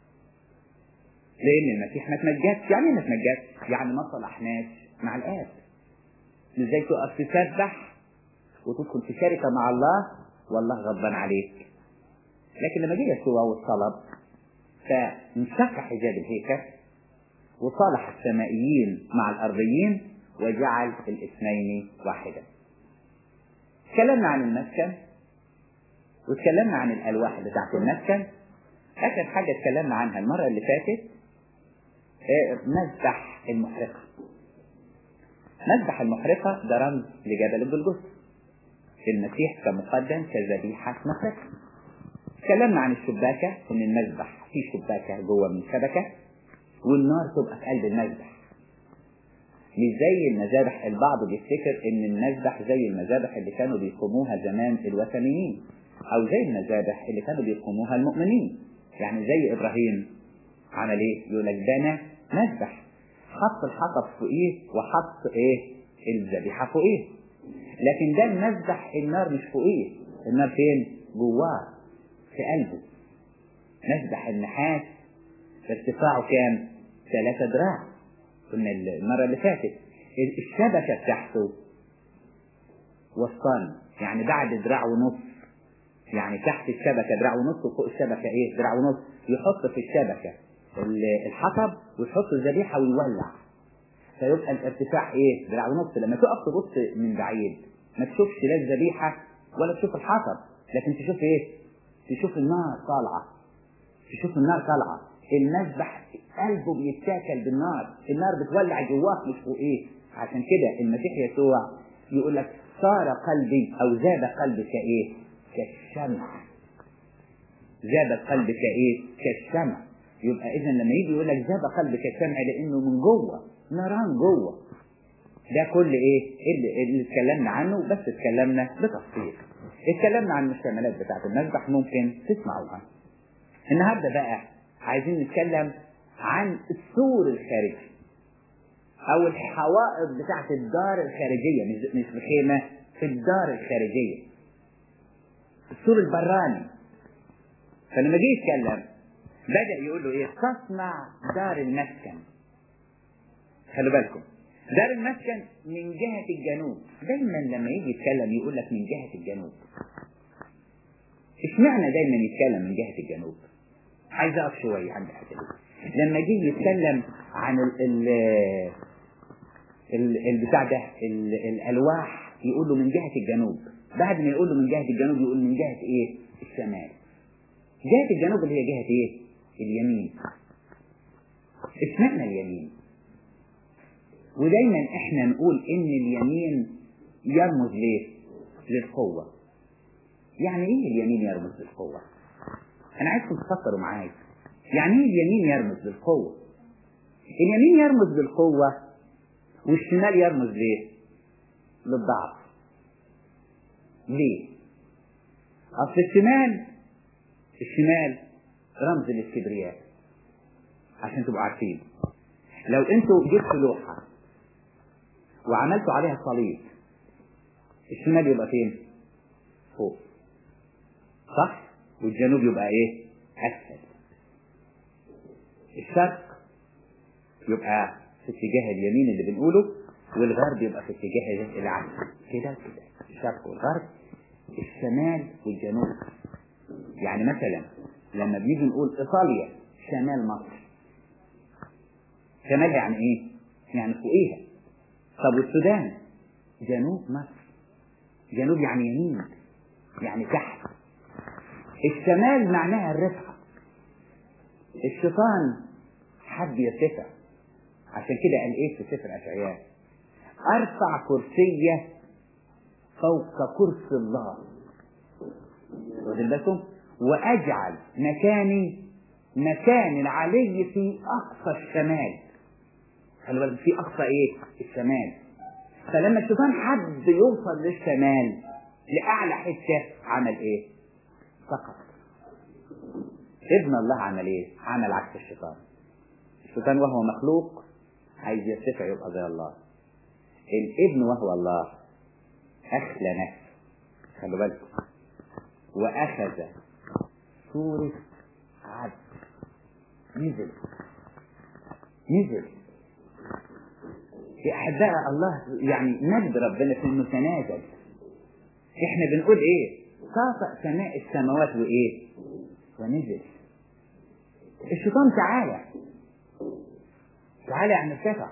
لأن المسيح ما تمجدش يعني ما تمجدش يعني ما صلحناش مع الآب ازاي تقف تسبح وتدخل في شركة مع الله والله غضبان عليك لكن لما جه يسوع والطلب فانشق حجاب الهيكل وصالح السمائيين مع الأرضيين وجعل الاثنين واحدا تكلمنا عن المسكن وتكلمنا عن الألواح بتاعت المسكن آخر حاجة اتكلمنا عنها المرة اللي فاتت مذبح المحرقة مذبح المحرقة ده رمز لجبل الجلجث المسيح كمقدم كذبيحة محرقة تكلمنا عن الشباكة ان المذبح في شباكة جوه من شبكة والنار تبقى في قلب المذبح مش زي المذابح البعض بيفتكر ان المذبح زي المذابح اللي كانوا بيقوموها زمان الوثنيين او زي المذابح اللي كانوا بيقوموها المؤمنين يعني زي ابراهيم عمل ايه يقول لك بنى مذبح حط الحطب فوقيه وحط ايه الذبيحه فوقيه لكن ده المذبح النار مش فوقيه النار فين جواه في قلبه مذبح النحاس ارتفاعه كام ثلاثة دراع قلنا المرة اللي فاتت الشبكة بتاعته وسطان يعني بعد دراع ونص يعني تحت الشبكة دراع ونص وفوق الشبكة ايه دراع ونص يحط في الشبكة الحطب ويحط الذبيحة ويولع فيبقى الارتفاع ايه دراع ونص لما تقف تبص من بعيد ما تشوفش لا الذبيحة ولا تشوف الحطب لكن تشوف ايه تشوف النار طالعة تشوف النار طالعة المذبح قلبه بيتاكل بالنار النار بتولع جواه مش فوقيه عشان كده المسيح يسوع يقول لك صار قلبي او زاد قلبي كايه كالشمع زاد قلبي كايه كالشمع يبقى اذا لما يجي يقول لك زاد قلبي كالشمع لانه من جوه نيران جوه ده كل ايه اللي, اللي اتكلمنا عنه بس اتكلمنا بتفصيل اتكلمنا عن المشتملات بتاعت المذبح ممكن تسمعوها النهارده بقى عايزين نتكلم عن السور الخارجي او الحوائط بتاعت الدار الخارجيه مش مش الخيمه في الدار الخارجيه السور البراني فلما جه يتكلم بدا يقول له ايه تصنع دار المسكن خلوا بالكم دار المسكن من جهة الجنوب دايما لما يجي يتكلم يقول لك من جهة الجنوب اشمعنى دايما يتكلم من جهة الجنوب عايز اقف شوية عند الحته دي لما جه يتكلم عن ال ال البتاع ده ال الالواح يقول له من جهة الجنوب بعد ما يقول له من جهة الجنوب يقول من جهة ايه الشمال جهة الجنوب اللي هي جهة ايه اليمين اشمعنى اليمين ودايما احنا نقول ان اليمين يرمز ليه للقوة يعني ايه اليمين يرمز للقوة انا عايزكم تفكروا معايا يعني ايه اليمين يرمز للقوة اليمين يرمز للقوة والشمال يرمز ليه للضعف ليه اصل الشمال الشمال رمز للكبرياء عشان تبقوا عارفين لو انتوا جبتوا لوحة وعملتوا عليها صليب الشمال يبقى فين فوق صح والجنوب يبقى ايه اسفل الشرق يبقى في اتجاه اليمين اللي بنقوله والغرب يبقى في اتجاه العكس كده كده الشرق والغرب الشمال والجنوب يعني مثلا لما بنيجي نقول ايطاليا شمال مصر شمال يعني ايه يعني فوقيها طب والسودان جنوب مصر جنوب يعني يمين يعني تحت الشمال معناها الرفعة الشيطان حب يرتفع عشان كده قال ايه في سفر اشعياء ارفع كرسية فوق كرسي الله واخدين بالكم واجعل مكاني مكان العلي في اقصى الشمال خلي بالك في اقصى ايه الشمال فلما الشيطان حب يوصل للشمال لاعلى حته عمل ايه سقط ابن الله عمل ايه عمل عكس الشيطان الشيطان وهو مخلوق عايز يرتفع يبقى زي الله الابن وهو الله اخلى نفسه خلوا بالكم واخذ صورة عبد نزل نزل يا احباء الله يعني مجد ربنا في انه تنازل احنا بنقول ايه طافق سماء السماوات وايه ونزل الشيطان تعالى تعالى يعني ارتفع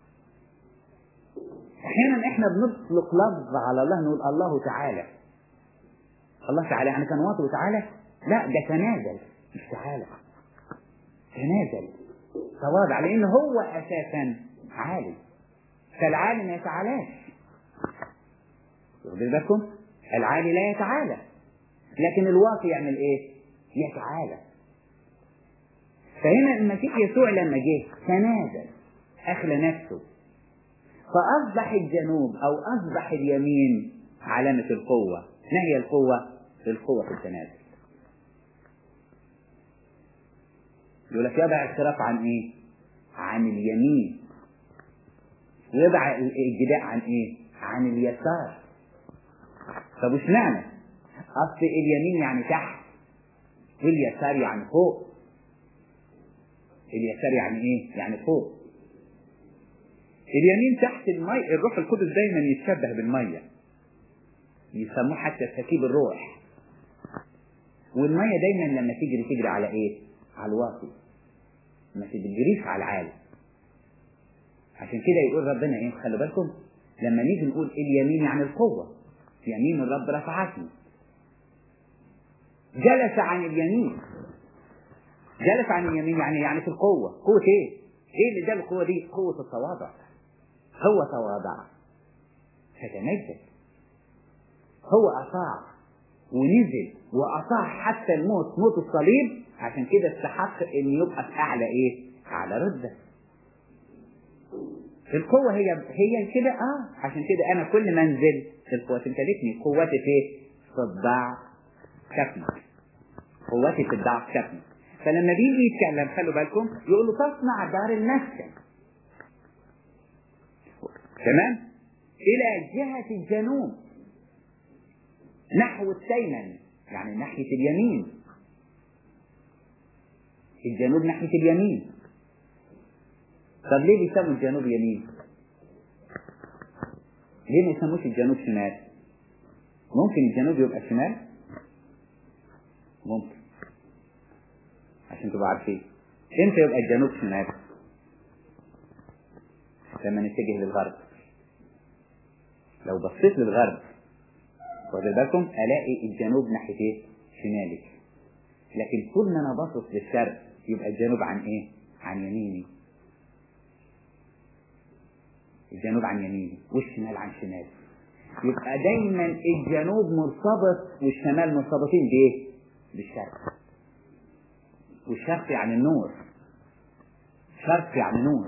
احيانا احنا بنطلق لفظ على الله نقول الله تعالى الله تعالى يعني كان واطي وتعالى لا ده تنازل مش تعالى تنازل تواضع لان هو اساسا عالي فالعالي ما يتعالاش واخدين بالكم العالي لا يتعالى لكن الواطي يعمل ايه يتعالى فهنا المسيح يسوع لما جه تنازل اخلى نفسه فاصبح الجنوب او اصبح اليمين علامة القوة ما هي القوة القوة في التنازل يقول لك يضع اعتراف عن ايه عن اليمين ويضع الجداء عن ايه عن اليسار طب وش معنى اصل اليمين يعني تحت واليسار يعني فوق اليسار يعني ايه يعني فوق اليمين تحت المي الروح القدس دايما يتشبه بالميه يسموه حتى سكيب الروح والميه دايما لما تجري تجري على ايه على الواطي ما تجريش على العالي عشان كده يقول ربنا ايه خلي بالكم لما نيجي نقول اليمين يعني القوة يمين الرب رفعتني جلس عن اليمين جلس عن اليمين يعني يعني في القوة قوة ايه ايه اللي ده القوة دي قوة التواضع هو تواضع فتمجد هو أطاع ونزل وأطاع حتى الموت موت الصليب عشان كده استحق ان يبقى في اعلى ايه اعلى رتبه القوة هي هي كده اه عشان كده انا كل ما انزل القوة تمتلكني قوتي في في الضعف شكلي قوتي في الضعف شكلي فلما بيجي يتكلم خلوا بالكم يقول له تصنع دار المسكن تمام الى جهة الجنوب نحو التيمن يعني ناحية اليمين الجنوب ناحية اليمين طب ليه بيسموا الجنوب يمين ليه ما يسموش الجنوب شمال ممكن الجنوب يبقى شمال ممكن عشان تبقوا عارفين امتى يبقى الجنوب شمال لما نتجه للغرب لو بصيت للغرب واخد بالكم الاقي الجنوب ناحيه ايه شمالي لكن طول ما انا باصص للشرق يبقى الجنوب عن ايه عن يميني الجنوب عن يميني والشمال عن شمالي يبقى دايما الجنوب مرتبط والشمال مرتبطين بايه بالشرق والشرق يعني النور شرق يعني نور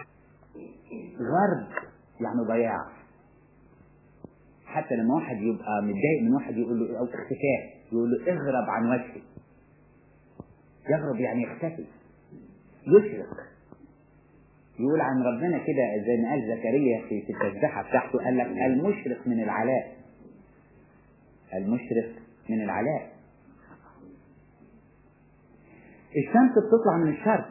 غرب يعني ضياع حتى لما واحد يبقى متضايق من واحد يقول له او اختفاء يقول له اغرب عن وجهي يغرب يعني يختفي يشرق يقول عن ربنا كده زي ما قال زكريا في في التسبيحه بتاعته قال لك المشرق من العلاء المشرق من العلاء الشمس بتطلع من الشرق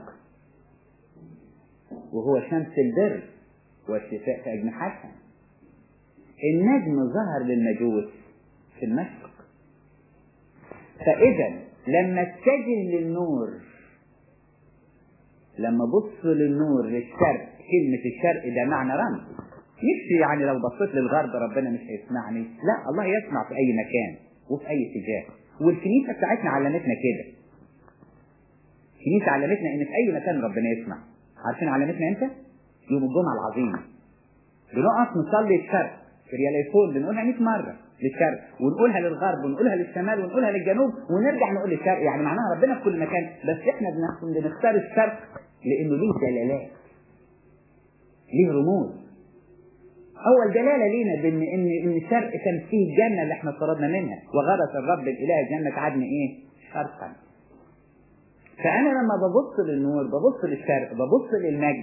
وهو شمس البر والشفاء في أجنحتها النجم ظهر للمجوس في المشرق فإذا لما اتجه للنور لما بص للنور للشرق كلمة الشرق ده معنى رمز مش يعني لو بصيت للغرب ربنا مش هيسمعني لا الله يسمع في أي مكان وفي أي اتجاه والكنيسة بتاعتنا علمتنا كده الكنيسة علمتنا إن في أي مكان ربنا يسمع عارفين علمتنا إمتى؟ يوم الجمعة العظيمة بنقف نصلي الشرق في رياليفون بنقولها 100 مرة للشرق ونقولها للغرب ونقولها للشمال ونقولها للجنوب ونرجع نقول للشرق يعني معناها ربنا في كل مكان بس احنا بنختار الشرق لانه ليه دلالات ليه رموز اول دلاله لينا بان ان ان الشرق كان فيه الجنه اللي احنا طردنا منها وغرس الرب الاله جنه عدن ايه شرقا فانا لما ببص للنور ببص للشرق ببص للمجد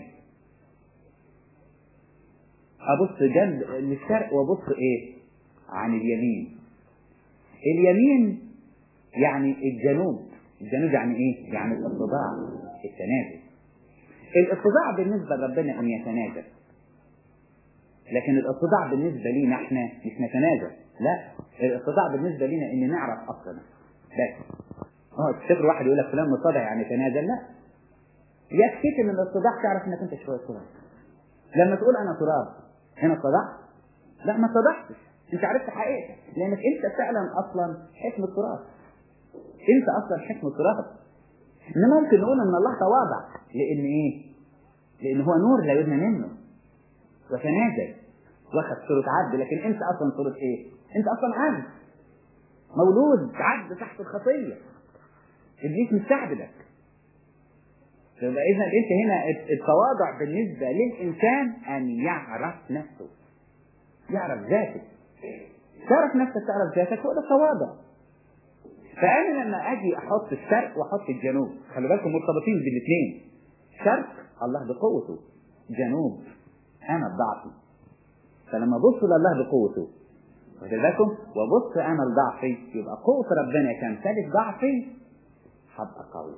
ابص جنب للشرق وابص ايه عن اليمين اليمين يعني الجنوب الجنوب يعني ايه يعني الاتضاع التنازل الاتضاع بالنسبة لربنا ان يتنازل لكن الاتضاع بالنسبة لينا احنا مش نتنازل لا الاتضاع بالنسبة لينا ان نعرف اصلنا بس اه تفتكر واحد يقول لك فلان متضع يعني تنازل لا يكفيك ان الاتضاع تعرف انك انت شويه تراب لما تقول انا تراب هنا اتضعت لا ما اتضحتش انت عرفت حقيقتك لانك انت فعلا اصلا حكم التراب انت اصلا حكم التراب ان ممكن نقول ان الله تواضع لان ايه لان هو نور لا يبنى منه وتنازل واخد صورة عبد لكن انت اصلا صورة ايه انت اصلا عبد مولود عبد تحت الخطية ابليس مستعبدك يبقى اذا انت هنا التواضع بالنسبة للانسان ان يعرف نفسه يعرف ذاته تعرف نفسك تعرف ذاتك هو ده التواضع فانا لما اجي احط الشرق واحط الجنوب خلي بالكم مرتبطين بالاثنين شرق الله بقوته جنوب انا بضعفي فلما ابص لله بقوته واخد بالكم وابص انا لضعفي يبقى قوه ربنا تمتلك ضعفي هبقى قوي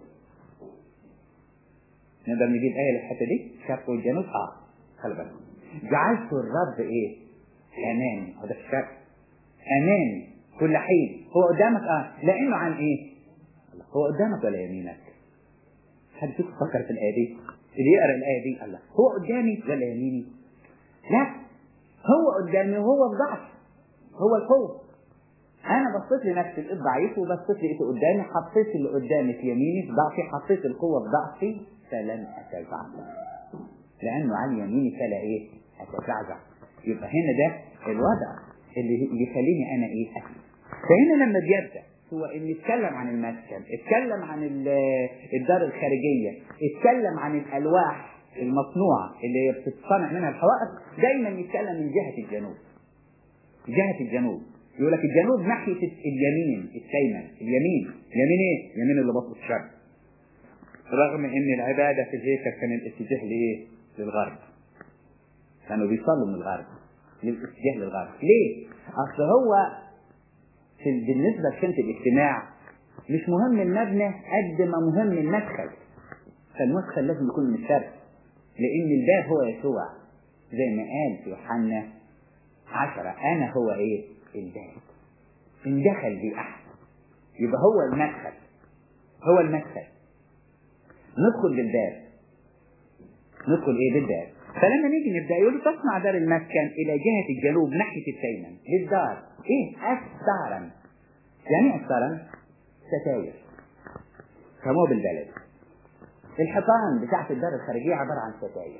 نقدر نجيب آية للحتة دي الشرق والجنوب اه خلي بالكم جعلت الرب ايه امامي هذا الشرق امامي كل حين هو قدامك اه لانه عن ايه هو قدامك ولا يمينك حد فيكم فكر في الايه دي اللي يقرا الايه دي الله هو قدامي ولا يميني لا هو قدامي وهو في ضعف هو القوه انا بصيت لنفسي لقيت ضعيف وبصيت لقيته قدامي حطيت اللي قدامي في يميني في ضعفي حطيت القوه في ضعفي فلن اتزعزع لانه عن يميني فلا ايه اتزعزع يبقى هنا ده الوضع اللي يخليني انا ايه أكل. فهنا لما بيبدا هو ان يتكلم عن المسكن اتكلم عن الدار الخارجيه اتكلم عن الالواح المصنوعه اللي بتتصنع منها الحوائط دايما يتكلم من جهه الجنوب جهه الجنوب يقول لك الجنوب ناحيه اليمين التيمن اليمين يمين ايه؟ يمين اللي بص الشرق رغم ان العباده في الهيكل كان الاتجاه لايه؟ للغرب كانوا بيصلوا من الغرب للاتجاه للغرب ليه؟ اصل هو في بالنسبه لسنه الاجتماع مش مهم المبنى قد ما مهم المدخل فالمدخل لازم يكون من الشرق لان الباب هو يسوع زي ما قال في يوحنا عشرة انا هو ايه الباب ان دخل بي احد يبقى هو المدخل هو المدخل ندخل بالباب ندخل ايه بالباب فلما نيجي نبدا يقول تصنع دار المسكن الى جهه الجنوب ناحيه التيمن للدار ايه استارا يعني ايه استارا ستاير سموه بالبلد الحيطان بتاعت الدار الخارجيه عباره عن ستاير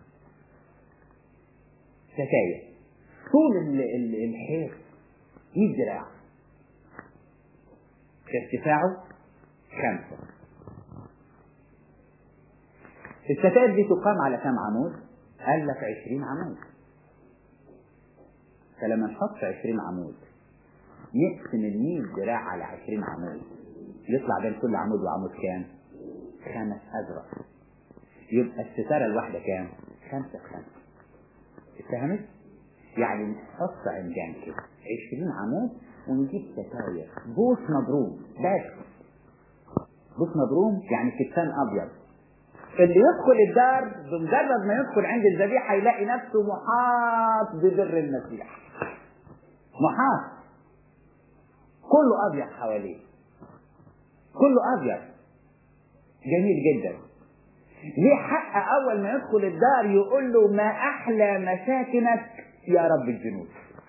ستاير طول الحيط 100 ذراع ارتفاعه خمسة الستائر دي تقام على كم عمود؟ قال لك 20 عمود فلما نحط 20 عمود نقسم ال 100 ذراع على 20 عمود يطلع بين كل عمود وعمود كام؟ خمس أذرع يبقى الستارة الواحدة كام؟ خمسة خمسة اتفهمت؟ يعني نحط عمدان كده 20 عمود ونجيب ستاير بوس مبروم بس بوس مبروم يعني كتان أبيض اللي يدخل الدار بمجرد ما يدخل عند الذبيحة يلاقي نفسه محاط ببر المسيح محاط كله أبيض حواليه كله أبيض جميل جدا ليه حق أول ما يدخل الدار يقول له ما أحلى مساكنك يا رب الجنود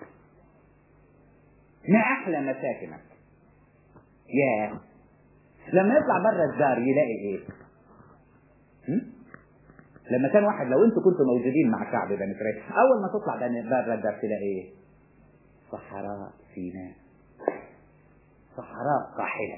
ما أحلى مساكنك يا لما يطلع بره الدار يلاقي إيه؟ هم؟ لما كان واحد لو انتوا كنتوا موجودين مع شعب بني اسرائيل اول ما تطلع بره الدار تلاقي ايه؟ صحراء سيناء صحراء قاحله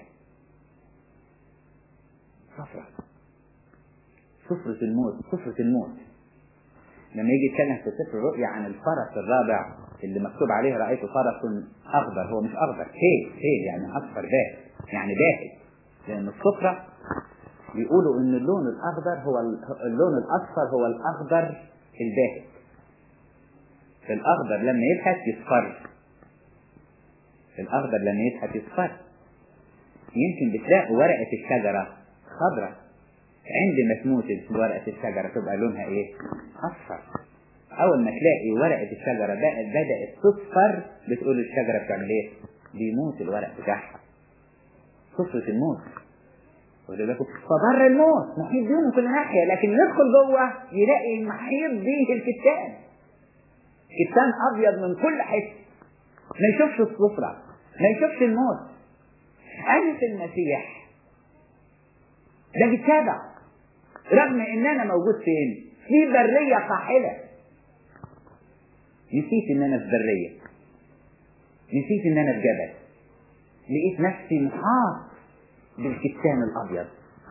صفرة صفرة الموت صفرة الموت لما يجي يتكلم في سفر الرؤيا عن الفرس الرابع اللي مكتوب عليه رأيت فرس أخضر هو مش أخضر هيل هيل يعني أصفر باهت يعني باهت لأن الصفرة بيقولوا إن اللون الأخضر هو اللون الأصفر هو الأخضر الباهت الأخضر لما يبحث يصفر الأخضر لما يبحث يصفر يمكن بتلاقوا ورقة الشجرة خضراء عندما تموت ورقة الشجرة تبقى لونها ايه؟ أصفر. أول ما تلاقي ورقة الشجرة بدأت تصفر بتقول الشجرة بتعمل ايه؟ بيموت الورق بتاعها. صفرة الموت. واخد بالكم؟ فبر الموت محيط بيه من كل ناحية لكن يدخل جوه يلاقي محيط بيه الكتان. كتان أبيض من كل حتة. ما يشوفش الصفرة، ما يشوفش الموت. أنا في المسيح ده بيتابع رغم ان انا موجود فين في برية قاحلة نسيت ان انا في برية نسيت ان انا في جبل لقيت نفسي محاط بالكتان الابيض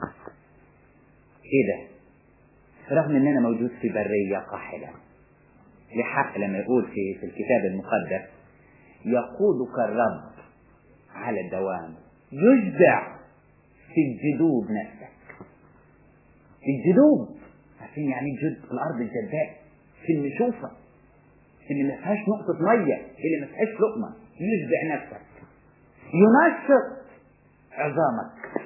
ايه ده رغم ان انا موجود في برية قاحلة لحق لما يقول في, في الكتاب المقدس يقودك الرب على الدوام يشبع في الجدوب نفسك في الجدوب عارفين يعني الجد الارض الجداء في النشوفة اللي ما فيهاش نقطة مية اللي ما فيهاش لقمة يشبع نفسك ينشط عظامك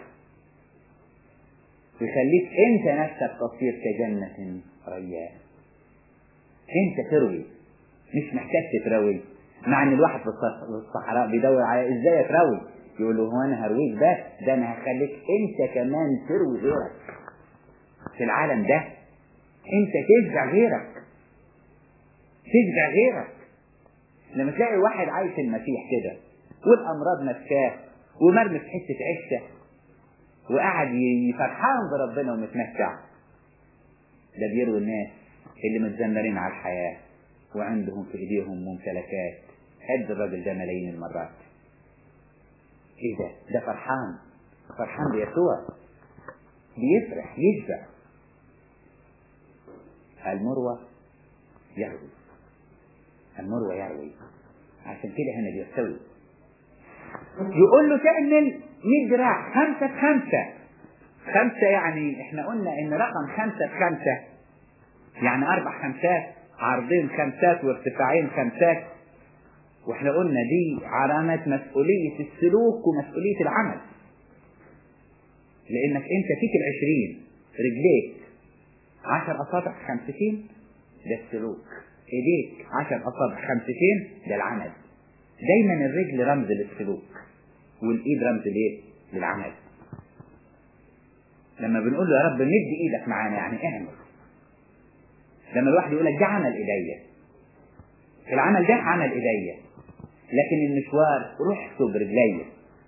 يخليك انت نفسك تصير كجنة ريان انت تروي مش محتاج تتروي مع ان الواحد في الصحراء بيدور على ازاي اتروي يقول له هو انا هرويك بس ده انا هخليك انت كمان تروي غيرك في العالم ده انت تشجع غيرك تشجع غيرك لما تلاقي واحد عايش المسيح كده والامراض ماسكاه ومرمي في حته عشه وقاعد فرحان بربنا ومتمتع ده بيروي الناس اللي متذمرين على الحياه وعندهم في ايديهم ممتلكات قد الراجل ده ملايين المرات ايه ده ده فرحان فرحان بيسوع بيفرح يشبع المروة يروي المروة يروي عشان كده هنا بيستوي يقول له تعمل 100 ذراع خمسة في خمسة خمسة يعني احنا قلنا ان رقم خمسة في خمسة يعني اربع خمسات عرضين خمسات وارتفاعين خمسات واحنا قلنا دي علامة مسؤولية السلوك ومسؤولية العمل لانك انت فيك العشرين رجليك عشر اصابع خمستين ده السلوك ايديك عشر اصابع خمستين ده العمل دايما الرجل رمز للسلوك والايد رمز ليه للعمل لما بنقول له يا رب مد ايدك معانا يعني اعمل لما الواحد يقول لك ده عمل ايديا العمل ده عمل ايديا لكن المشوار رحته برجليا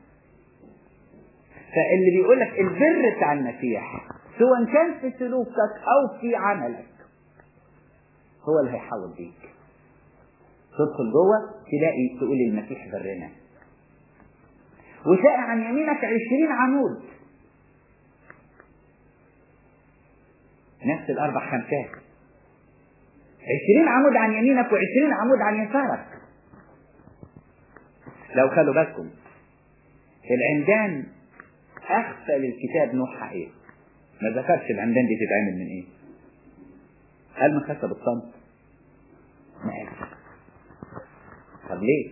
فاللي بيقول لك البر بتاع المسيح سواء كان في سلوكك او في عملك هو اللي هيحول بيك تدخل جوه تلاقي تقول المسيح برنا وتلاقي عن يمينك عشرين عمود نفس الأربع خمسات عشرين عمود عن يمينك وعشرين عمود عن يسارك لو خلوا بالكم العمدان أغفل الكتاب نوعها إيه؟ ما ذكرش العمدان دي تتعمل من إيه؟ هل من خشب الصمت؟ ما قالش طب ليه؟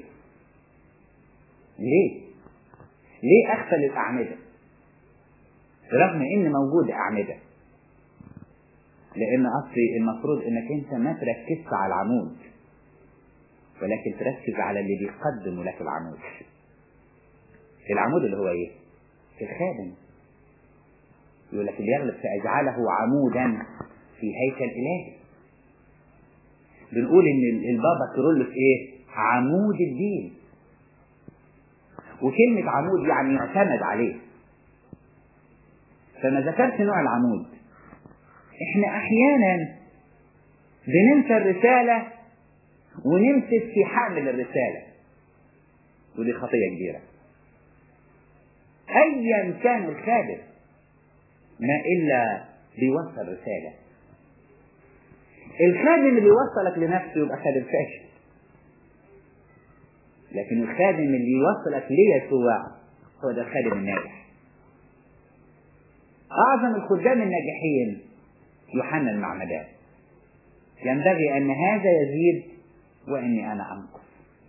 ليه؟ ليه أغفل الأعمدة؟ رغم إن موجود أعمدة لأن أصلي المفروض إنك أنت ما تركزش على العمود ولكن تركز على اللي بيقدم لك العمود العمود اللي هو إيه؟ الخادم يقول لك اللي يغلب فأجعله عمودا في هيكل إلهي بنقول إن البابا كيرلس إيه؟ عمود الدين وكلمة عمود يعني يعتمد عليه فما ذكرت نوع العمود احنا احيانا بننسى الرسالة ونمسك في حامل الرسالة ودي خطية كبيرة ايا كان الخادم ما الا بيوصل رسالة الخادم اللي يوصلك لنفسه يبقى خادم فاشل لكن الخادم اللي يوصلك ليسوع هو ده الخادم الناجح أعظم الخدام الناجحين يوحنا المعمدان ينبغي أن هذا يزيد وإني أنا أنقص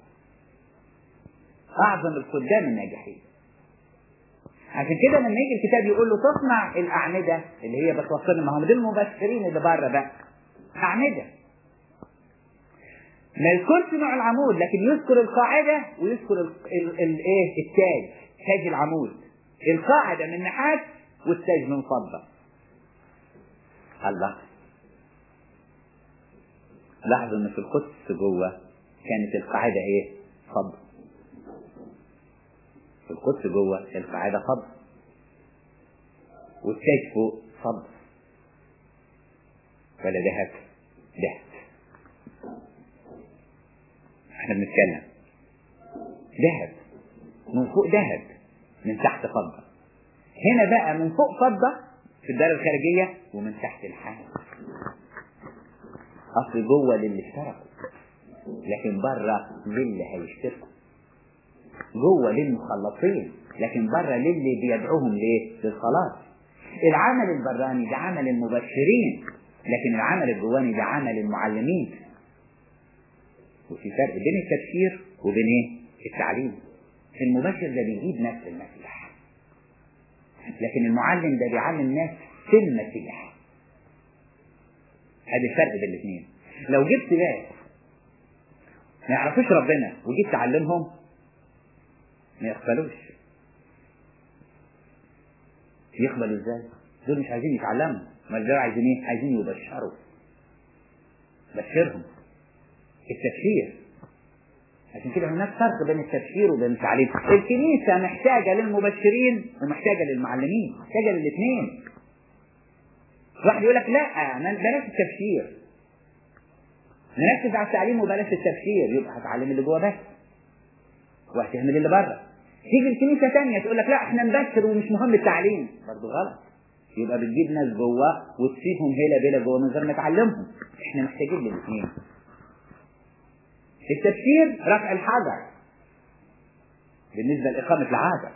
أعظم الخدام الناجحين عشان كده لما يجي الكتاب يقول له تصنع الأعمدة اللي هي بتوصلنا ما هم دول المبشرين اللي بره بقى أعمدة ما يذكرش نوع العمود لكن يذكر القاعدة ويذكر الايه التاج تاج العمود القاعدة من نحاس والتاج من فضة الله لاحظوا ان في القدس جوه كانت القاعدة ايه فضة في القدس جوه القاعدة فضة والتاج فوق فضة ولا ذهب ذهب احنا بنتكلم ذهب من فوق ذهب من تحت فضة هنا بقى من فوق فضة في الدار الخارجية ومن تحت الحال أصل جوه للي اشتركوا لكن بره للي هيشتركوا جوه للمخلصين لكن بره للي بيدعوهم ليه؟ للخلاص العمل البراني ده عمل المبشرين لكن العمل الجواني ده عمل المعلمين وفي فرق بين التبشير وبين ايه؟ التعليم المبشر ده بيجيب ناس المسيح لكن المعلم ده بيعلم ناس في المسيح هذا الفرق بين الاثنين لو جبت ناس ما يعرفوش ربنا وجيت تعلمهم ما يقبلوش يقبلوا ازاي؟ دول مش عايزين يتعلموا ما دول عايزين ايه؟ عايزين يبشروا بشرهم التبشير عشان كده هناك فرق بين التبشير وبين التعليم الكنيسة محتاجة للمبشرين ومحتاجة للمعلمين محتاجة للاثنين واحد يقول لك لا بلاش التبشير نركز على التعليم وبلاش التبشير يبقى هتعلم اللي جوه بس وهتهمل اللي بره تيجي الكنيسة تانية تقول لك لا احنا نبشر ومش مهم التعليم برضه غلط يبقى بتجيب ناس جوه وتسيبهم هيلا بيلا جوه من غير ما تعلمهم احنا محتاجين للاثنين التبشير رفع الحجر بالنسبة لإقامة العادة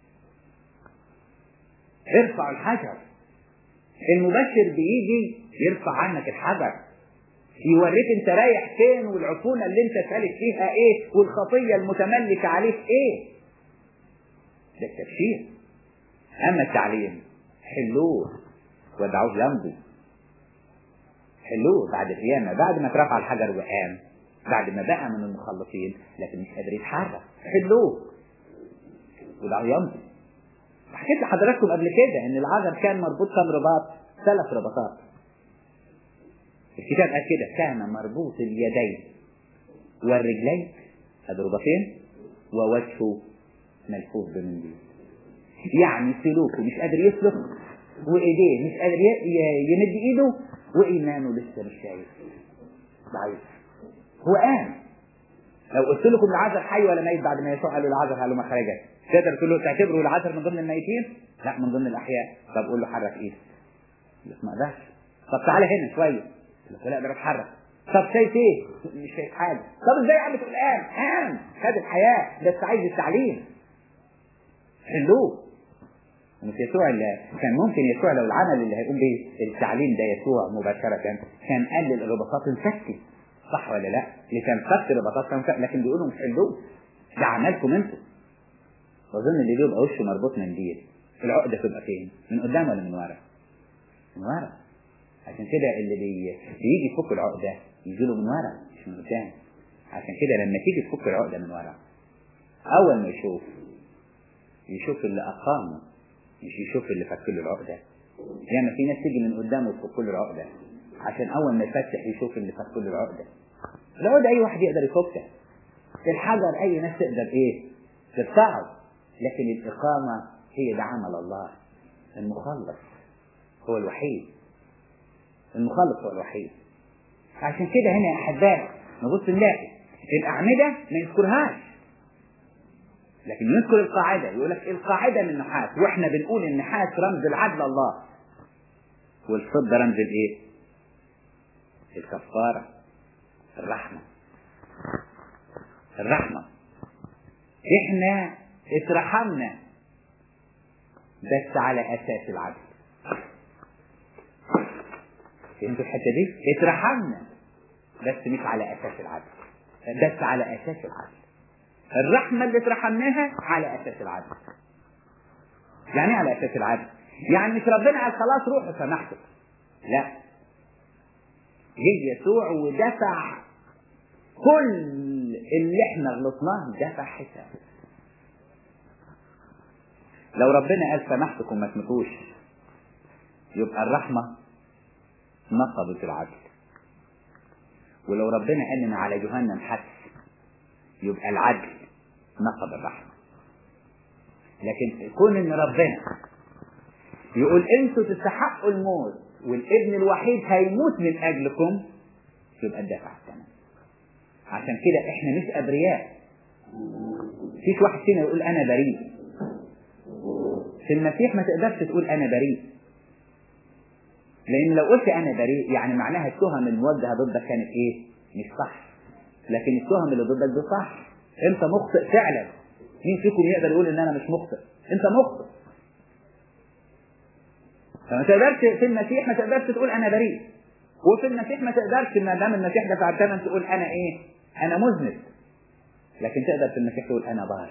ارفع الحجر المبشر بيجي يرفع عنك الحجر يوريك انت رايح فين والعفونة اللي انت سالك فيها ايه والخطية المتملكة عليك ايه ده التبشير اما التعليم حلوه ودعوه جنبه حلوه بعد القيامة بعد ما اترفع الحجر وقام بعد ما بقى من المخلصين لكن مش قادر يتحرك حلوه ودعوه يمضي حكيت لحضراتكم قبل كده ان العذر كان مربوط كم رباط ثلاث رباطات الكتاب قال كده كان مربوط اليدين والرجلين هذا رباطين ووجهه ملفوف بمنديل يعني سلوكه مش قادر يسلك وايديه مش قادر يمد ايده وايمانه لسه مش شايف ضعيف هو قام لو قلت لكم العذر حي ولا ميت بعد ما يسوع قال له العذر قال له ما خرجت تقدر تقول له تعتبره العذر من ضمن الميتين؟ لا من ضمن الاحياء طب قول له حرك ايدك ما اقدرش طب تعالى هنا شويه لا ده بتحرك طب شايف ايه؟ مش شايف حاجه طب ازاي عم تقول قام قام خد الحياه بس عايز التعليم حلوه مش يسوع اللي كان ممكن يسوع لو العمل اللي هيقوم به التعليم ده يسوع مباشرة كان قال للرباطات انفكي صح ولا لا؟ اللي كان فك رباطات كان لكن بيقولوا مش حلوه ده عملكم انتوا واظن اللي بيبقى وشه مربوط منديل العقدة تبقى فين؟ من قدام ولا من ورا؟ من ورا عشان كده اللي بي... بيجي يفك العقدة يجي له من ورا مش من قدام عشان كده لما تيجي تفك العقدة من ورا أول ما يشوف يشوف اللي أقامه مش يشوف اللي فك له العقدة يعني في ناس تيجي من قدامه وتفك له العقدة عشان أول ما يفتح يشوف اللي فك له العقدة العقدة أي واحد يقدر يفكها الحجر أي ناس تقدر إيه ترفعه لكن الإقامة هي ده عمل الله المخلص هو الوحيد المخلص هو الوحيد عشان كده هنا يا أحبائي نبص نلاقي الأعمدة ما يذكرهاش لكن يذكر القاعدة يقول لك القاعدة من النحاس واحنا بنقول النحاس رمز العدل الله والفضة رمز الايه؟ الكفارة الرحمة الرحمة احنا اترحمنا بس على اساس العدل فهمتوا الحته دي؟ اترحمنا بس مش على اساس العدل بس على اساس العدل الرحمه اللي اترحمناها على اساس العدل يعني ايه على اساس العدل؟ يعني مش ربنا قال خلاص روحوا سامحتك لا جه يسوع ودفع كل اللي احنا غلطناه دفع حساب لو ربنا قال سامحتكم ما تموتوش يبقى الرحمة نقضت العدل ولو ربنا قال لنا على جهنم حبس يبقى العدل نقض الرحمة لكن كون ان ربنا يقول انتوا تستحقوا الموت والابن الوحيد هيموت من اجلكم يبقى الدفع الثمن عشان كده احنا مش ابرياء فيش واحد فينا يقول انا بريء في المسيح ما تقدرش تقول انا بريء لان لو قلت انا بريء يعني معناها التهم الموجهه ضدك كانت ايه مش صح لكن التهم اللي ضدك دي صح انت مخطئ فعلا مين فيكم يقدر يقول ان انا مش مخطئ انت مخطئ فما تقدرش في المسيح ما تقدرش تقول انا بريء وفي المسيح ما تقدرش ما دام المسيح دفع الثمن تقول انا ايه انا مذنب لكن تقدر في المسيح تقول انا بار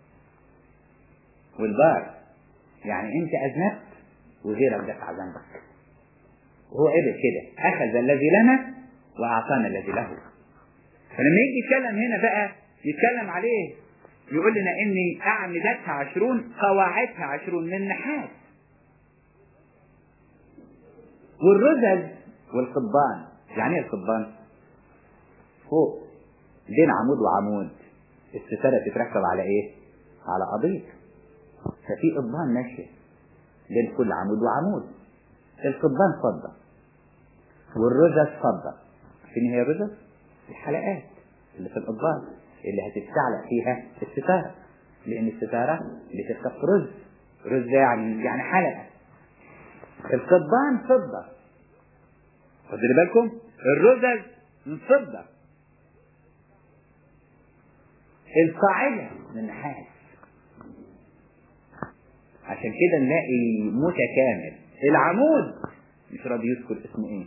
والبار يعني انت اذنبت وغيرك دفع ذنبك وهو قبل كده اخذ الذي لنا واعطانا الذي له فلما يجي يتكلم هنا بقى يتكلم عليه يقول لنا اني اعمدتها عشرون قواعدها عشرون من نحاس والرزل والقضبان يعني ايه القضبان فوق بين عمود وعمود الستاره تتركب على ايه على قضيب ففي قضبان ماشيه بين كل عمود وعمود القضبان فضه والرزز فضه فين هي الرزز الحلقات اللي في القضبان اللي هتتشعلق فيها الستاره لان الستاره بتركب رز رز يعني يعني حلقه القضبان فضه خدوا بالكم الرزز من فضه القاعده من نحاس عشان كده نلاقي متكامل العمود مش راضي يذكر اسمه ايه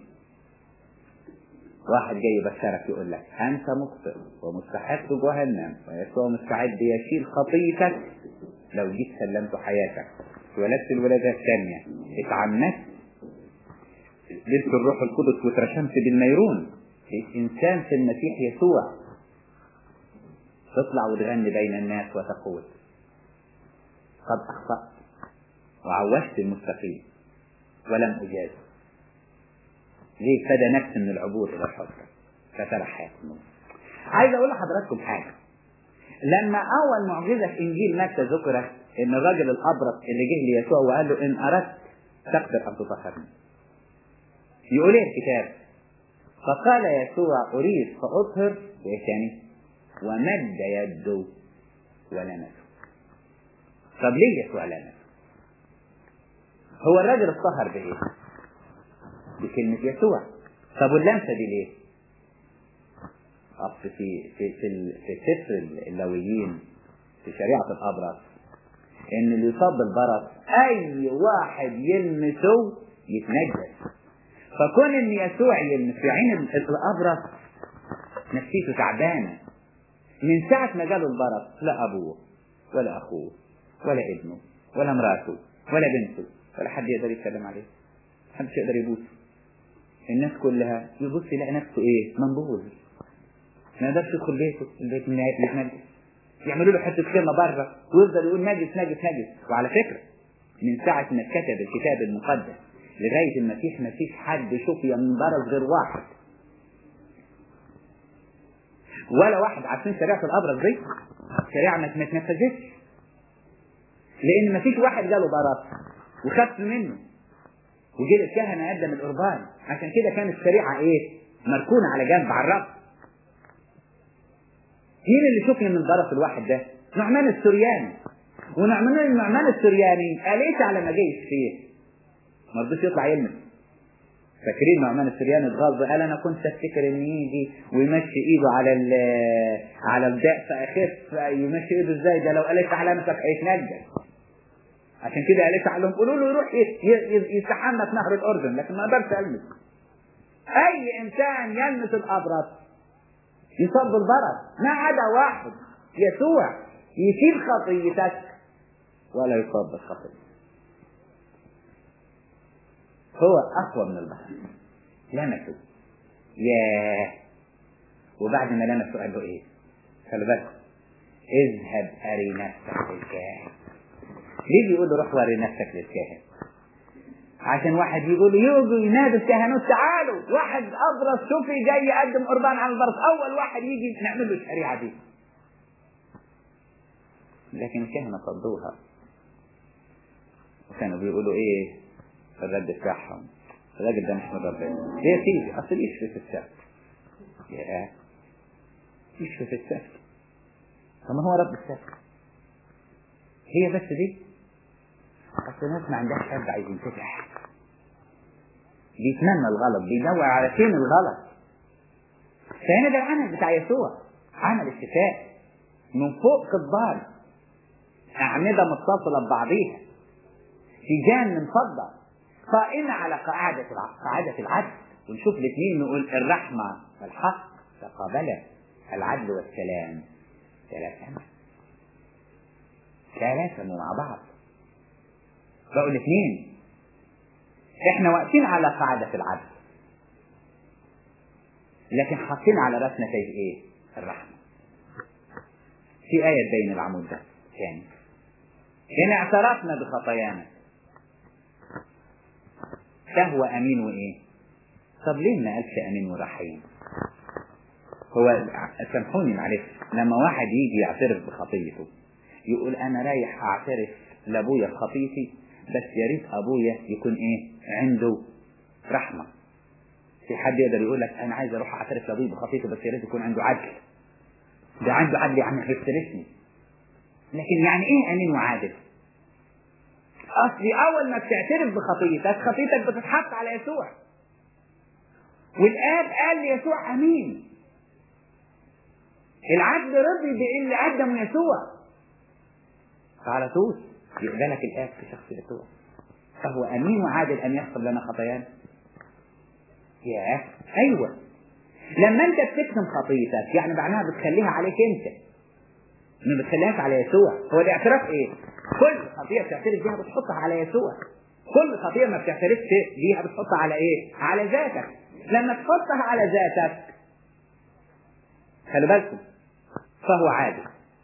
واحد جاي يبشرك يقول لك انت مخطئ ومستحق جهنم ويسوع مستعد يشيل خطيتك لو جيت سلمت حياتك ولدت الولادة الثانية اتعمدت لبس الروح القدس واترشمت بالنيرون الإنسان في المسيح يسوع تطلع وتغني بين الناس وتقول قد أخطأت وعوشت المستقيم ولم أجاز ليه فدى نفسي من العبور إلى الحسن فترى حياة الموت عايز أقول لحضراتكم حاجة لما أول معجزة في إنجيل متى ذكرت إن الراجل الأبرص اللي جه ليسوع وقال له إن أردت تقدر أن تطهرني يقول إيه الكتاب فقال يسوع أريد فأطهر وإيه تاني ومد يده ولمسه طب ليه يسوع لمسه هو الراجل اتطهر بإيه بكلمة يسوع طب واللمسة دي ليه؟ أصل في في في, ال- في سفر اللويين في شريعة الأبرص إن اللي يصاب بالبرص أي واحد يلمسه يتنجس فكون إن يسوع يلمس في عين ال- الأبرص نفسيته تعبانة من ساعة ما جاله البرص لا أبوه ولا أخوه ولا ابنه ولا مراته ولا بنته ولا حد يقدر يتكلم عليه محدش يقدر يبوسه الناس كلها يبص يلاقي نفسه ايه منبوذ ما يقدرش يدخل بيته البيت من يتنجس يعملوا له حته كلمه بره ويفضل يقول نجس نجس نجس وعلى فكره من ساعه ما اتكتب الكتاب المقدس لغايه المسيح ما فيش حد شفي من برص غير واحد ولا واحد عارفين شريعه الابرص دي شريعه ما ما اتنفذتش لان ما فيش واحد جاله برص وخف منه وجه الكهنه قدم القربان عشان كده كانت الشريعه ايه مركونه على جنب على الرف مين اللي شفنا من ضرف الواحد ده نعمان السرياني ونعمان نعمان السرياني قال ايه على ما جيش فيه ما رضيش يطلع يلمس فاكرين نعمان السرياني اتغاظ قال انا كنت افتكر ان يجي ويمشي ايده على ال على الداء فاخف يمشي ايده ازاي ده لو قالت على نفسك هيتنجس عشان كده قالت لهم قولوا له يروح ي- ي- يستحمى في نهر الاردن لكن ما اقدرش المس اي انسان يلمس الابرص يصاب بالبرص ما عدا واحد يسوع يشيل خطيتك ولا يصاب بالخطيه هو اقوى من البحر لمسه ياه وبعد ما لمسه قال له ايه خلي بالك اذهب اري نفسك للكاهن ليه بيقول له روح وري نفسك للكاهن عشان واحد يقول يجوا ينادوا الكهنوت تعالوا واحد ابرص شوفي جاي يقدم قربان على البرص اول واحد يجي نعمل له الشريعه دي لكن الكهنه صدوها وكانوا بيقولوا ايه في الرد بتاعهم الراجل ده مش من ربنا هي تيجي اصل يشفي في السقف يا يشفي في السقف طب ما هو رب السقف هي بس دي اصل الناس ما عندهاش قلب عايز ينفتح بيتمنى الغلط بيدور على فين الغلط فهنا ده العمل بتاع يسوع عمل الشفاء من فوق قضبان أعمدة متصلة ببعضيها سجان من فضة قائمة على قاعدة الع- قاعدة العدل ونشوف الاثنين نقول الرحمة والحق تقابلا العدل والسلام ثلاثة تلاتموا مع بعض بقوا الاثنين احنا واقفين على قاعدة العدل لكن حاطين على راسنا تاج ايه الرحمة في آية بين العمود ده تاني إن اعترفنا بخطايانا فهو أمين وإيه طب ليه ما قالش أمين ورحيم هو سامحوني معلش لما واحد يجي يعترف بخطيته يقول أنا رايح أعترف لأبويا بخطيتي بس يا ريت أبويا يكون إيه عنده رحمة في حد يقدر يقول لك أنا عايز أروح أعترف لأبويا بخطيته بس يا ريت يكون عنده عدل ده عنده عدل يعني هيفترسني لكن يعني ايه امين وعادل اصلي اول ما بتعترف بخطيتك خطيتك بتتحط على يسوع والاب قال ليسوع امين العدل رضي باللي قدمه يسوع فعلى طول يقبلك الاب في شخص يسوع فهو امين وعادل ان يغفر لنا خطايانا ياه ايوه لما انت بتكتم خطيتك يعني معناها بتخليها عليك انت ما بتخليهاش على يسوع هو الاعتراف ايه كل خطيئه بتعترف بيها بتحطها على يسوع كل خطيئه ما بتعترفش بيها بتحطها على ايه على ذاتك لما تحطها على ذاتك خلي بالكم فهو عادل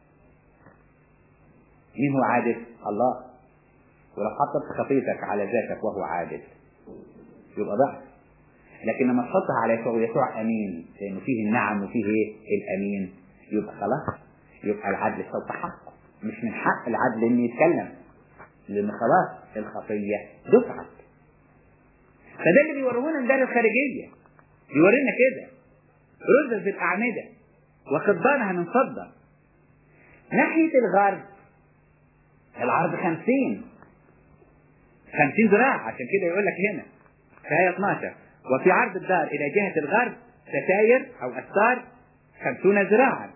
مين هو عادل الله ولو حطت خطيتك على ذاتك وهو عادل يبقى ضعف لكن لما تحطها على يسوع ويسوع امين لانه فيه النعم وفيه ايه الامين يبقى خلاص يبقى العدل فوق حقه مش من حق العدل انه يتكلم لان خلاص الخطيه دفعت فده اللي بيورونا الدار الخارجيه بيورينا كده رزز الاعمده وخضانها من فضه ناحيه الغرب العرض خمسين خمسين ذراع عشان كده يقول لك هنا في آية 12 وفي عرض الدار إلى جهة الغرب ستاير أو أستار خمسون ذراعا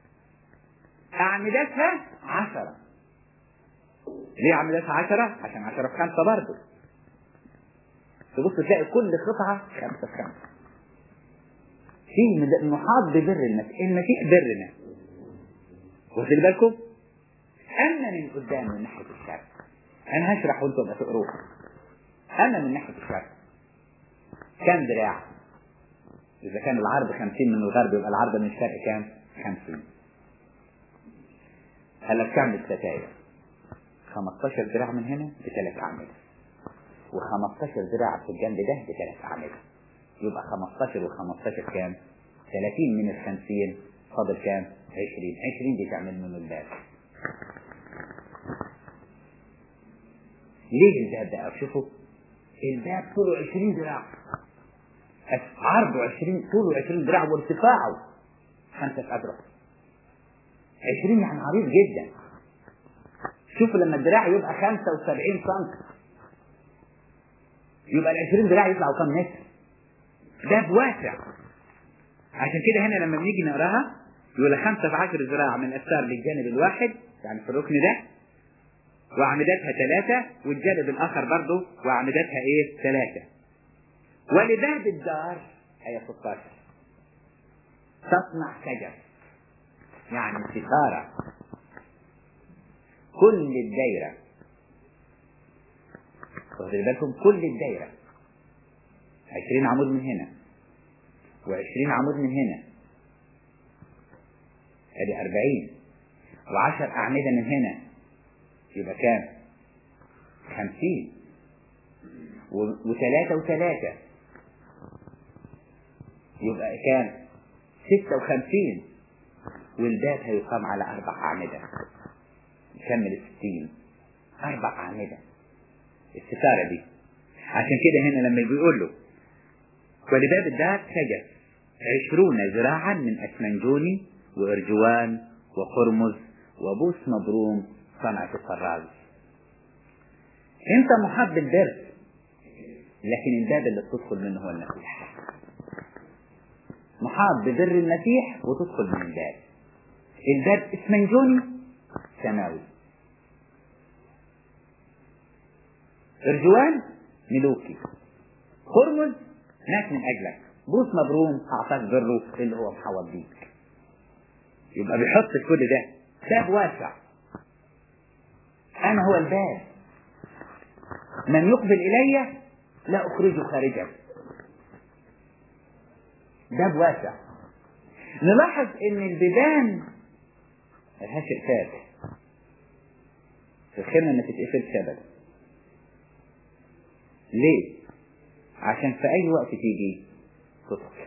أعمدتها عشرة ليه أعمدتها عشرة؟ عشان عشرة في خمسة برضه تبص تلاقي كل قطعة خمسة في خمسة في محاط ببر المسيح المسيح برنا واخد بالكم أما من قدام من ناحية الشرق أنا هشرح وأنتم بقى تقروها أما من ناحية الشرق كم دراع إذا كان العرض خمسين من الغرب يبقى العرض من الشرق كام خمسين هلا كم الستاير 15 ذراع من هنا بثلاث أعمدة و15 ذراع في الجنب ده بثلاث أعمدة يبقى 15 و15 كام 30 من ال 50 فاضل كام 20 20 دي تعمل من الباب ليه الباب ده شوفوا الباب طوله 20 ذراع عرضه 20 طوله 20 ذراع وارتفاعه خمسة أذرع 20 يعني عريض جدا شوفوا لما الدراع يبقى 75 سم يبقى ال 20 دراع يطلعوا كام متر ده واسع عشان كده هنا لما بنيجي نقراها يقول 15 ذراع من الأستار للجانب الواحد يعني في الركن ده وأعمدتها ثلاثة والجانب الآخر برضه وأعمدتها إيه؟ ثلاثة ولباب الدار آية 16 تصنع شجر يعني ستارة كل الدايرة واخد بالكم كل الدايرة عشرين عمود من هنا وعشرين عمود من هنا ادي أربعين وعشر أعمدة من هنا يبقى كام خمسين وثلاثة وثلاثة يبقى كام ستة وخمسين والباب هيقام على أربع أعمدة يكمل الستين أربع أعمدة الستارة دي عشان كده هنا لما بيقول له ولباب الدار شجر عشرون ذراعا من أسمنجوني وإرجوان وقرمز وبوس مبروم صنعة الطراز انت محب البر لكن الباب اللي بتدخل منه هو المسيح محاب ببر المسيح وتدخل من الباب الباب اسمنجوني سماوي ارجوان ملوكي هرمز مات من اجلك بوس مبروم اعطاك بره اللي هو محوط بيك يبقى بيحط في كل ده باب واسع انا هو الباب من يقبل الي لا اخرجه خارجا باب واسع نلاحظ ان البيبان ملهاش اقفال الخيمة ما تتقفلش ابدا ليه عشان في اي وقت تيجي تدخل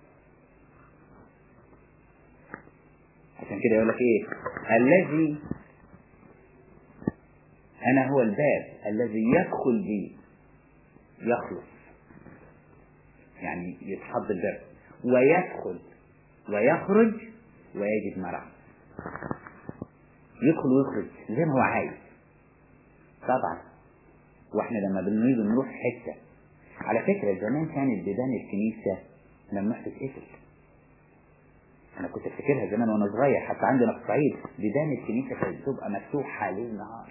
عشان كده يقول لك ايه الذي انا هو الباب الذي يدخل بي يخلص يعني يتحض الباب ويدخل ويخرج ويجد مرعى يدخل ويخرج زي ما هو عايز طبعا واحنا لما بنريد نروح حته على فكره زمان كانت بيبان الكنيسه ممنوع تتقفل انا كنت افتكرها زمان وانا صغير حتى عندنا في الصعيد بيبان الكنيسه كانت بتبقى مفتوحه ليل نهار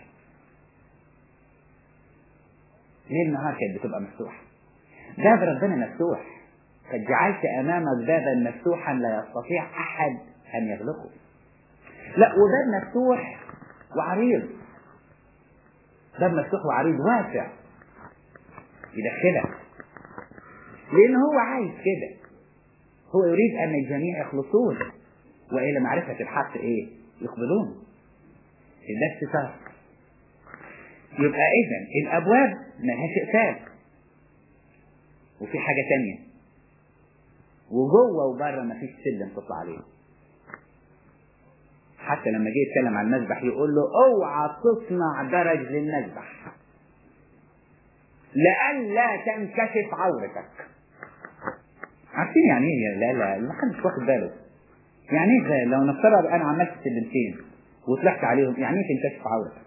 ليل نهار كانت بتبقى مفتوحه باب ربنا مفتوح قد جعلت امامك بابا مفتوحا لا يستطيع احد ان يغلقه لا وباب مفتوح وعريض باب مفتوح وعريض واسع يدخلك لان هو عايز كده هو يريد ان الجميع يخلصون والى معرفه الحق ايه يقبلون ده الستار يبقى اذا الابواب ملهاش اقفال وفي حاجه تانية وجوه وبره مفيش سلم تطلع عليه حتى لما جه يتكلم عن المذبح يقول له اوعى تصنع درج للمذبح لئلا تنكشف عورتك عارفين يعني ايه لا لا ما حدش واخد باله يعني ايه لو نفترض انا عملت سلمتين وطلعت عليهم يعني ايه تنكشف عورتك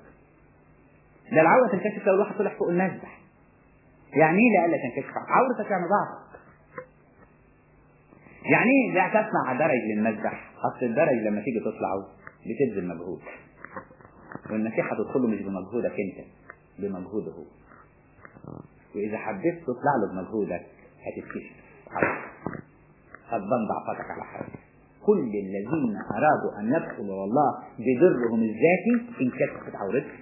ده العوره تنكشف لو الواحد طلع فوق المذبح يعني ايه لئلا تنكشف عورتك يعني ضعفك يعني ايه لا تصنع درج للمذبح اصل الدرج لما تيجي تطلعه بتبذل مجهود والمسيح هتدخله مش بمجهودك انت بمجهوده هو واذا حبيت تطلع له بمجهودك هتتكشف هتبان ضعفتك على حاجه كل الذين ارادوا ان يدخلوا الله ببرهم الذاتي انكشفت عورتهم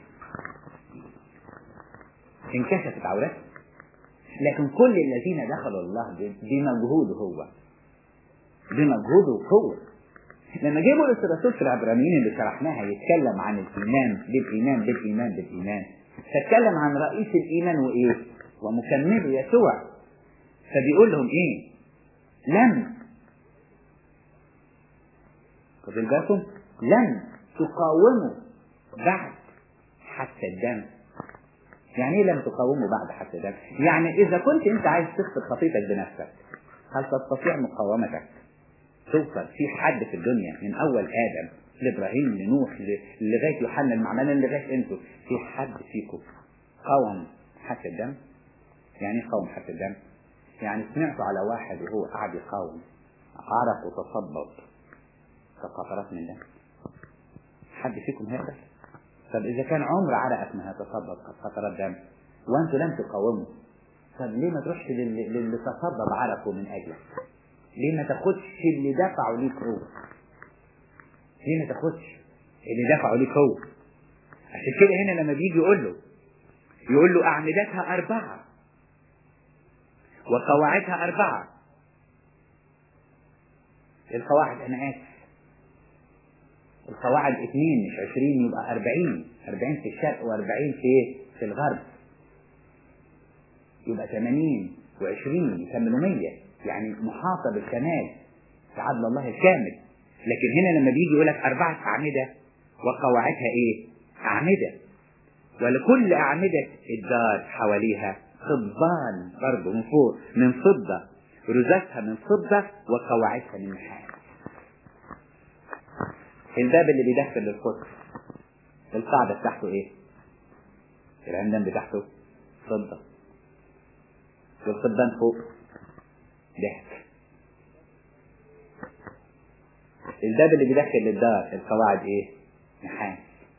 انكشفت عورتهم لكن كل الذين دخلوا الله بمجهوده هو بمجهوده هو لما جه بولس الرسول في العبرانيين اللي شرحناها يتكلم عن الايمان بالايمان بالايمان بالايمان فاتكلم عن رئيس الايمان وايه ومكمله يسوع فبيقول لهم ايه لم خدوا بالكم لن تقاوموا بعد حتى الدم يعني ايه لم تقاوموا بعد حتى الدم يعني اذا كنت انت عايز تغفر خطيتك بنفسك هل تستطيع مقاومتك توصل في حد في الدنيا من اول ادم لابراهيم لنوح لغايه يوحنا المعمدان لغايه انتوا في حد فيكم قاوم حتى الدم يعني ايه قاوم حتى الدم يعني سمعتوا على واحد وهو قاعد يقاوم عرق وتصبب كقطرات من دم حد فيكم هيقدر طب اذا كان عمر عرقك ما هيتصبب كقطرات دم وانتوا لم تقاوموا طب ليه ما تروحش للي تصبب عرقه من اجلك ليه ما تاخدش اللي دفعوا ليك هو ليه ما تاخدش اللي دفعوا ليك هو عشان كده هنا لما بيجي يقول له يقول له أعمدتها أربعة وقواعدها أربعة القواعد أنا آسف القواعد اثنين مش عشرين يبقى أربعين أربعين في الشرق وأربعين في في الغرب يبقى ثمانين وعشرين يكملوا مية يعني محاطة بالكمال في عدل الله الكامل لكن هنا لما بيجي يقول لك أربعة أعمدة وقواعدها إيه؟ أعمدة ولكل أعمدة الدار حواليها خضبان برضه من فوق من فضة رزاتها من فضة وقواعدها من نحاس الباب اللي بيدخل للقدس القاعدة بتاعته ايه؟ العمدان بتاعته فضة والخدام فوق ضحك الباب اللي بيدخل للدار القواعد ايه؟ نحاس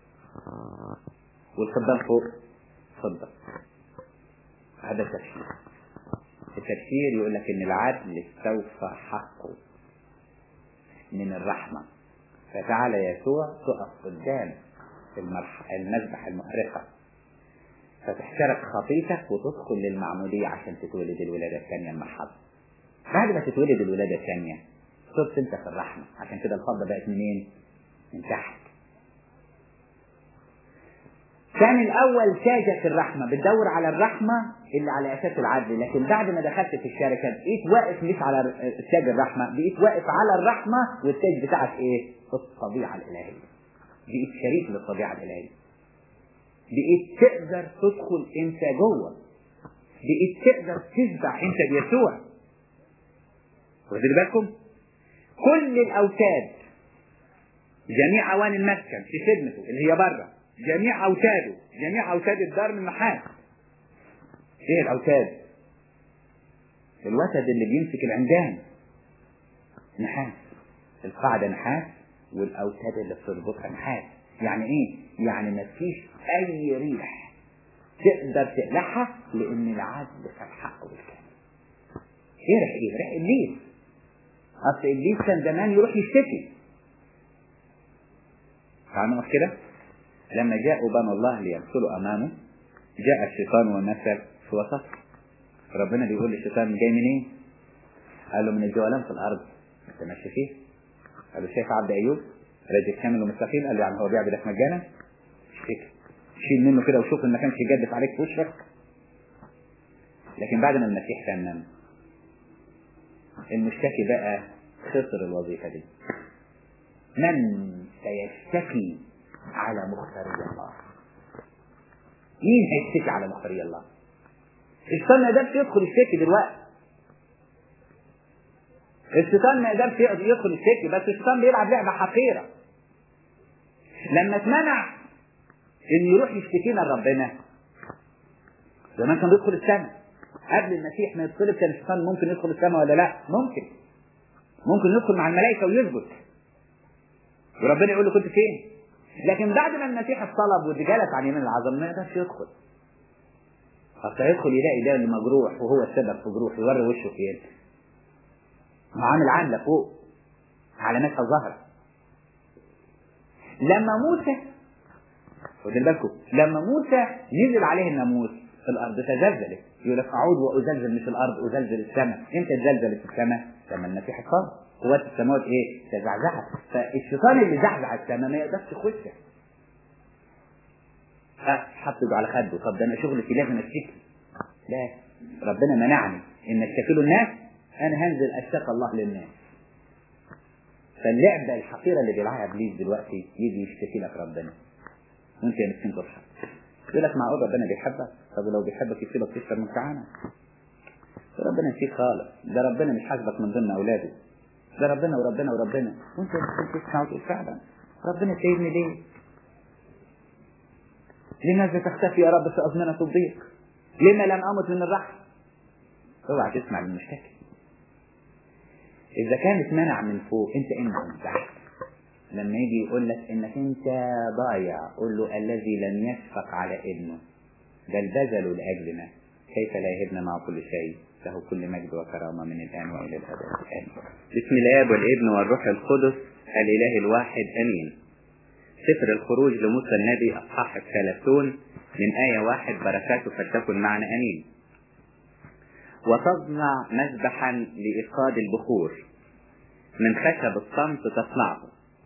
والخدام فوق فضة هذا تفسير التفسير يقول لك ان العدل استوفى حقه من الرحمة فتعالى يسوع تقف قدام المذبح المحرقة فتحترق خطيتك وتدخل للمعمودية عشان تتولد الولادة الثانية المحض بعد ما تتولد الولادة الثانية صرت انت في الرحمة عشان كده الفضة بقت منين؟ من تحت كان الأول تاجك الرحمة بتدور على الرحمة اللي على أساس العدل لكن بعد ما دخلت في الشركة بقيت واقف مش على تاج الرحمة بقيت واقف على الرحمة والتاج بتاعك إيه؟ الطبيعة الإلهية بقيت شريك للطبيعة الإلهية بقيت تقدر تدخل أنت جوه بقيت تقدر تشبع أنت بيسوع واخدين بالكم؟ كل الأوتاد جميع أوان المسكن في خدمته اللي هي بره جميع أوتاده جميع أوتاد الدار من نحاس إيه الأوتاد؟ الوتد اللي بيمسك العمدان نحاس القاعدة نحاس والأوتاد اللي بتربطها نحاس يعني إيه؟ يعني ما فيش أي ريح تقدر تقلعها لأن العدل كان حقه بالكامل. إيه ريح إيه؟ ريح إبليس. أصل إبليس كان زمان يروح يشتكي. فاهمين كده؟ لما جاءوا بنو الله ليغسلوا امامه جاء الشيطان ومثل في وسط ربنا بيقول للشيطان جاي منين؟ إيه؟ قال له من الجولان في الارض انت ماشي فيه؟ قال له شايف عبد ايوب راجل كامل ومستقيم قال له يعني هو بيعبدك مجانا؟ مش فكر شيل منه كده وشوف ان ما كانش يجدف عليك في وشك لكن بعد ما المسيح تمم المشتكي بقى خسر الوظيفة دي من سيشتكي على مختاري الله مين هيشتكي على مختاري الله الشيطان ما يقدرش يدخل يشتكي دلوقتي الشيطان ما يقدرش يدخل يشتكي بس الشيطان بيلعب لعبه حقيره لما اتمنع ان يروح يشتكينا لربنا زمان كان بيدخل السماء قبل المسيح ما يتصلب كان الشيطان ممكن يدخل السماء ولا لا ممكن ممكن يدخل مع الملائكة ويثبت وربنا يقول له كنت فين لكن بعد ما المسيح اتصلب وجلس عن يمين العظم ما يقدرش يدخل اصل يدخل يلاقي ده اللي مجروح وهو السبب في جروح يوري وشه فين ما عامل عامله فوق علاماتها ظهرت لما موسى خدوا بالكم لما موسى نزل عليه الناموس الارض تزلزلت يقول لك اعود وازلزل مش الارض ازلزل السماء امتى اتزلزلت السماء لما المسيح اتصلب قوات السماوات ايه تزعزعت فالشيطان اللي زعزع السماء ما يقدرش يخشها حط ايده على خده طب ده انا شغلتي لازم اشتكي لا ربنا منعني ان اشتكي له الناس انا هنزل اشتكى الله للناس فاللعبه الحقيره اللي بيلعبها ابليس دلوقتي يجي يشتكي لك ربنا وانت يا مسكين تضحك يقول لك معقول ربنا بيحبك طب ولو بيحبك يسيبك تشرب من كعانه ربنا نسيك خالص ده ربنا مش حاسبك من ضمن اولاده ده ربنا وربنا وربنا وانت بتقول تسمع وتقول فعلا ربنا سايبني ليه؟ لماذا تختفي يا رب في أزمنة الضيق؟ لما لم أمت من الرحم؟ اوعى تسمع للمشتكي. إذا كانت منع من فوق أنت أنت من تحت. لما يجي يقول لك إنك أنت ضايع قول له الذي لم يشفق على ابنه بل بذلوا لأجلنا كيف لا يهبنا مع كل شيء له كل مجد وكرامة من الآن وإلى الأبد آمين بسم الآب والابن والروح القدس الإله الواحد أمين سفر الخروج لموسى النبي أصحاح الثلاثون من آية واحد بركاته فلتكن معنا أمين وتصنع مذبحا لإيقاد البخور من خشب الصمت تصنعه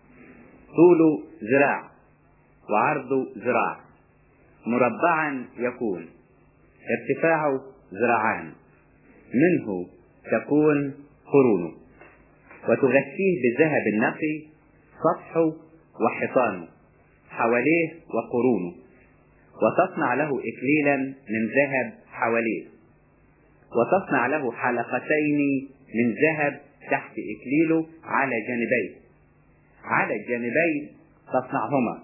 طوله ذراع وعرضه ذراع مربعا يكون ارتفاعه ذراعان منه تكون قرونه وتغشيه بالذهب النقي سطحه وحيطانه حواليه وقرونه وتصنع له إكليلا من ذهب حواليه وتصنع له حلقتين من ذهب تحت إكليله على جانبيه على الجانبين تصنعهما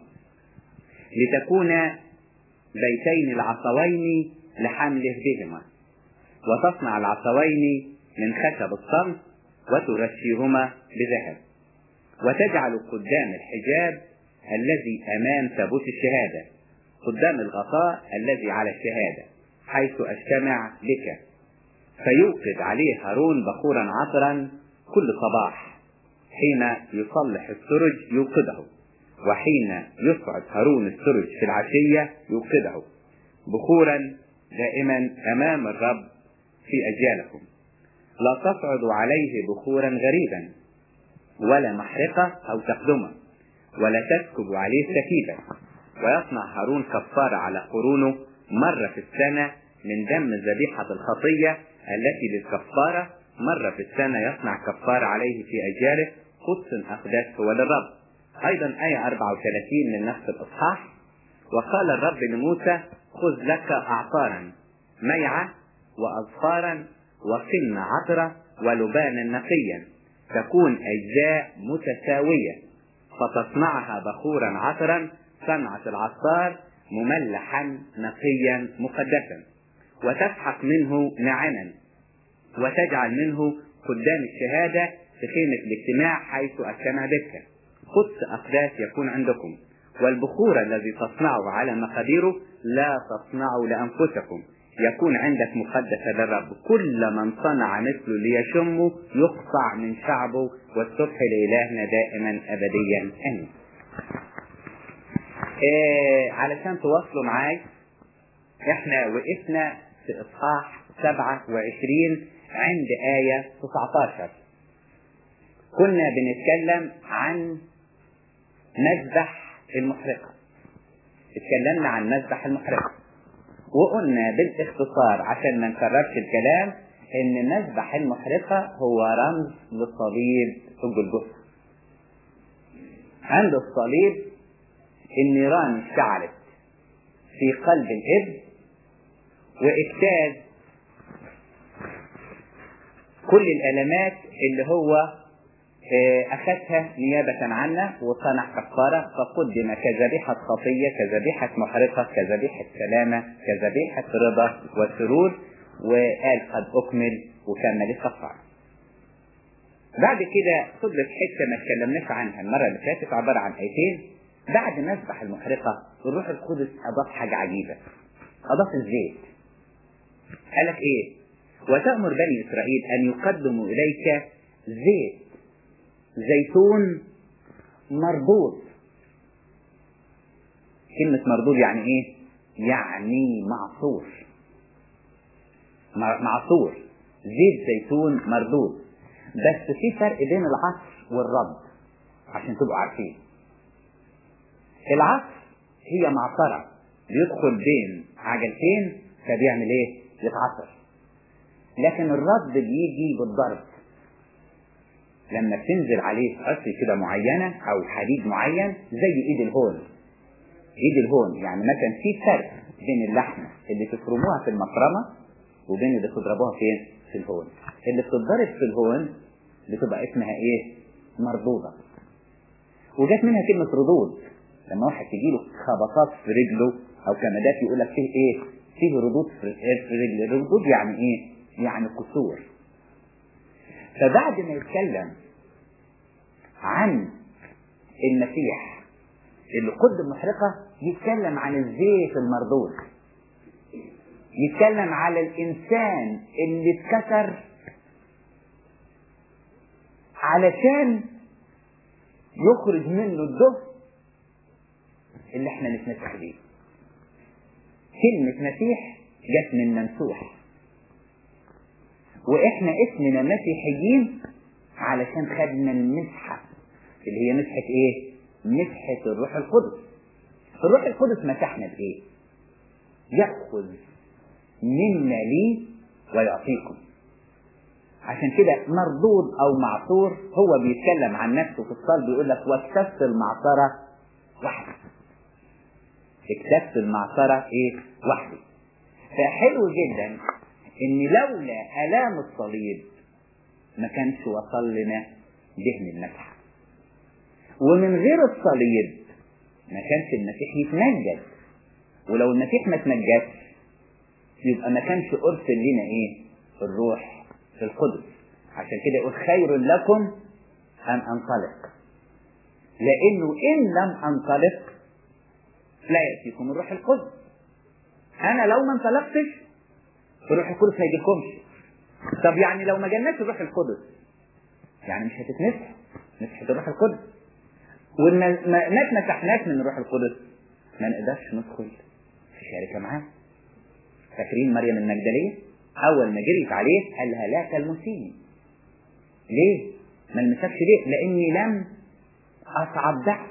لتكون بيتين العصوين لحمله بهما وتصنع العصوين من خشب الصمت وتغشيهما بذهب وتجعل قدام الحجاب الذي أمام تابوت الشهادة قدام الغطاء الذي على الشهادة حيث أجتمع بك فيوقد عليه هارون بخورا عطرا كل صباح حين يصلح السرج يوقده وحين يصعد هارون السرج في العشية يوقده بخورا دائما أمام الرب في أجيالكم لا تصعدوا عليه بخورا غريبا ولا محرقة أو تقدمة ولا تسكب عليه سكيبة ويصنع هارون كفارة على قرونه مرة في السنة من دم ذبيحة الخطية التي للكفارة مرة في السنة يصنع كفارة عليه في أجياله قدس أقداس هو للرب أيضا آية 34 من نفس الإصحاح وقال الرب لموسى خذ لك أعطارا ميعة وأظفارا وقن عطرة ولبانا نقيا تكون أجزاء متساوية فتصنعها بخورا عطرا صنعة العطار مملحا نقيا مقدسا وتسحق منه نعما وتجعل منه قدام الشهادة في خيمة الاجتماع حيث أجتمع بك قدس أقداس يكون عندكم والبخور الذي تصنعه على مقاديره لا تصنعوا لأنفسكم يكون عندك مقدسة للرب كل من صنع مثله ليشمه يقطع من شعبه والصبح لإلهنا دائما أبديا آمين إيه علشان تواصلوا معاي احنا وقفنا في اصحاح 27 عند آية 19 كنا بنتكلم عن مذبح المحرقة اتكلمنا عن مذبح المحرقة وقلنا بالاختصار عشان ما نكررش الكلام ان مذبح المحرقة هو رمز للصليب في الجلجثة عند الصليب النيران اشتعلت في قلب الابن واجتاز كل الالمات اللي هو أخذها نيابة عنا وصنع كفارة فقدم كذبيحة خطية كذبيحة محرقة كذبيحة سلامة كذبيحة رضا وسرور وقال قد أكمل وكمل الكفارة بعد كده فضلت حته ما اتكلمناش عنها المره اللي فاتت عباره عن ايتين بعد مسبح المحرقه الروح القدس اضاف حاجه عجيبه اضاف الزيت قال لك ايه وتأمر بني إسرائيل أن يقدموا إليك زيت زيتون مربوط كلمة مربوط يعني إيه؟ يعني معصور معصور زيت زيتون مردود بس في فرق بين العصر والرد عشان تبقوا عارفين العصر هي معصرة بيدخل بين عجلتين فبيعمل ايه يتعصر لكن الرد بيجي بالضرب لما بتنزل عليه عصي كده معينة او حديد معين زي ايد الهون ايد الهون يعني مثلا في فرق بين اللحمة اللي تفرموها في المفرمة وبين اللي تضربوها فين في الهون اللي بتتضرب في الهون بتبقى اسمها ايه مردودة وجات منها كلمة ردود لما واحد تجيله خبطات في رجله او كمادات يقول لك فيه ايه فيه ردود في رجل ردود يعني ايه يعني كسور فبعد ما يتكلم عن المسيح اللي قدم محرقة يتكلم عن الزيت المردود يتكلم على الإنسان اللي اتكسر علشان يخرج منه الدهن اللي احنا نتمسح بيه كلمة مسيح جت من ممسوح واحنا اسمنا مسيحيين علشان خدنا المسحة اللي هي مسحة ايه مسحة الروح القدس الروح القدس مسحنا بايه يأخذ منا لي ويعطيكم عشان كده مردود او معصور هو بيتكلم عن نفسه في الصلب بيقول لك واكتفت المعصرة وحدي اكتفت المعصرة ايه وحدي فحلو جدا ان لولا الام الصليب ما كانش وصل لنا دهن المسح ومن غير الصليب ما كانش المسيح يتمجد ولو المسيح ما تمجدش يبقى ما كانش ارسل لنا ايه الروح القدس عشان كده يقول خير لكم ان انطلق لانه ان لم انطلق لا ياتيكم الروح القدس انا لو ما انطلقتش الروح القدس ما يجيلكمش طب يعني لو ما جالناش الروح القدس يعني مش هتتمسح مسحة الروح القدس وان ما اتمسحناش من الروح القدس ما نقدرش ندخل في شركة معاه فاكرين مريم المجدلية اول ما جريت عليه قال لها لا تلمسيني ليه ما المسكش ليه لاني لم اصعد بعد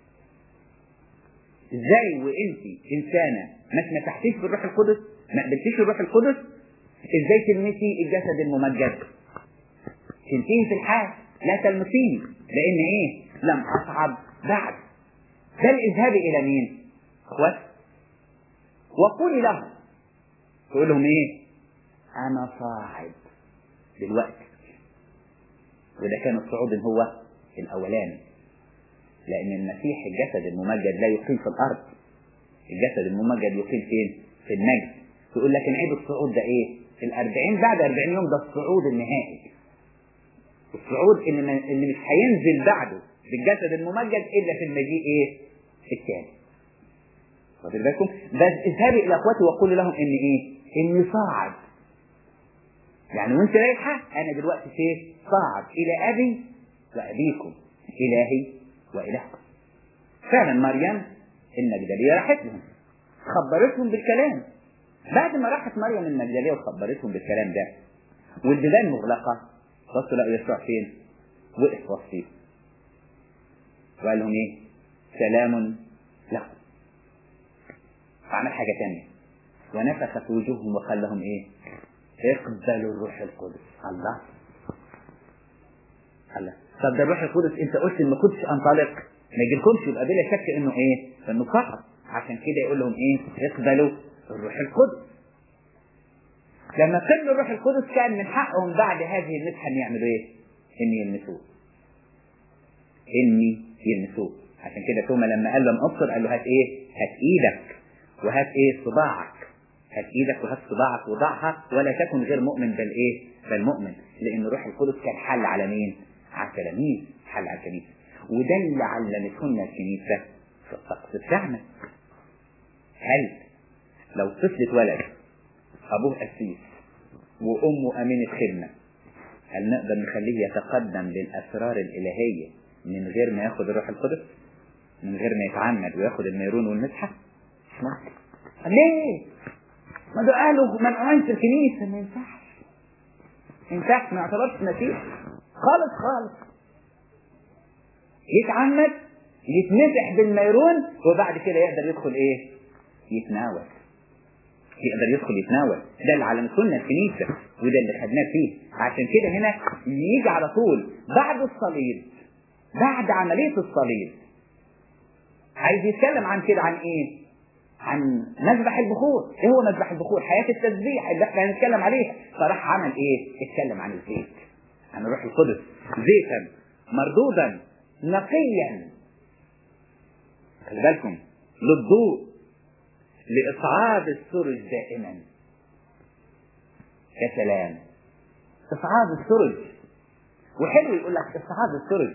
ازاي وانت انسانه ما اتمسحتيش بالروح القدس ما قبلتيش الروح القدس ازاي تلمسي الجسد الممجد تنتهي في الحال لا تلمسيني لان ايه لم اصعد بعد بل اذهبي الى مين اخوات وقولي لهم تقول لهم ايه انا صاعد دلوقتي وده كان الصعود هو الاولاني لان المسيح الجسد الممجد لا يقيم في الارض الجسد الممجد يقيم فين في المجد تقول لكن عيد الصعود ده ايه الأربعين بعد أربعين يوم ده الصعود النهائي الصعود اللي, ما اللي مش هينزل بعده بالجسد الممجد إلا في المجيء إيه الثاني واخد بالكم بس اذهبي إلى أخواتي وقولي لهم إن إيه إني صاعد يعني وانت رايحة أنا دلوقتي فين صاعد إلى أبي وأبيكم إلهي وإلهكم فعلا مريم المجدلية راحت لهم خبرتهم بالكلام بعد ما راحت مريم المجدلية وخبرتهم بالكلام ده والبيبان مغلقة بصوا لقوا يسوع فين؟ وقف وسطيهم وقال لهم ايه؟ سلام لكم فعمل حاجة تانية ونفخ في وجوههم وقال لهم ايه؟ اقبلوا الروح القدس الله الله طب ده الروح القدس انت قلت ان ما كنتش انطلق ما يجيلكمش يبقى بلا شك انه ايه؟ انه فقط عشان كده يقول لهم ايه؟ اقبلوا الروح القدس لما قبلوا الروح القدس كان من حقهم بعد هذه المسحة ان يعملوا ايه؟ ان يلمسوه اني يلمسوه عشان كده توما لما قال لهم ابصر قال له هات ايه؟ هات ايدك وهات ايه صباعك هات ايدك وهات صباعك وضعها ولا تكن غير مؤمن بل ايه؟ بل مؤمن لان الروح القدس كان حل على مين؟ على التلاميذ حل على الكنيسة وده اللي علمته لنا الكنيسة في الطقس بتاعنا هل لو طفل اتولد أبوه قسيس وأمه أمينة خدمة هل نقدر نخليه يتقدم للأسرار الإلهية من غير ما ياخد الروح القدس من غير ما يتعمد وياخد الميرون والمسحة مش ممكن ليه ما ده قالوا منعوين في الكنيسة ما ينفعش ما ينفعش ما يعتبرش مسيح خالص خالص يتعمد يتمسح بالميرون وبعد كده يقدر يدخل ايه يتناول يقدر يدخل يتناول ده اللي علمته لنا الكنيسه وده اللي خدناه فيه عشان كده هنا يجي على طول بعد الصليب بعد عمليه الصليب عايز يتكلم عن كده عن ايه عن مذبح البخور ايه هو مذبح البخور حياه التسبيح اللي احنا هنتكلم عليها فراح عمل ايه اتكلم عن الزيت عن الروح القدس زيتا مردودا نقيا خلي بالكم للضوء لإصعاد السرج دائما يا سلام إصعاد السرج وحلو يقول لك إصعاد السرج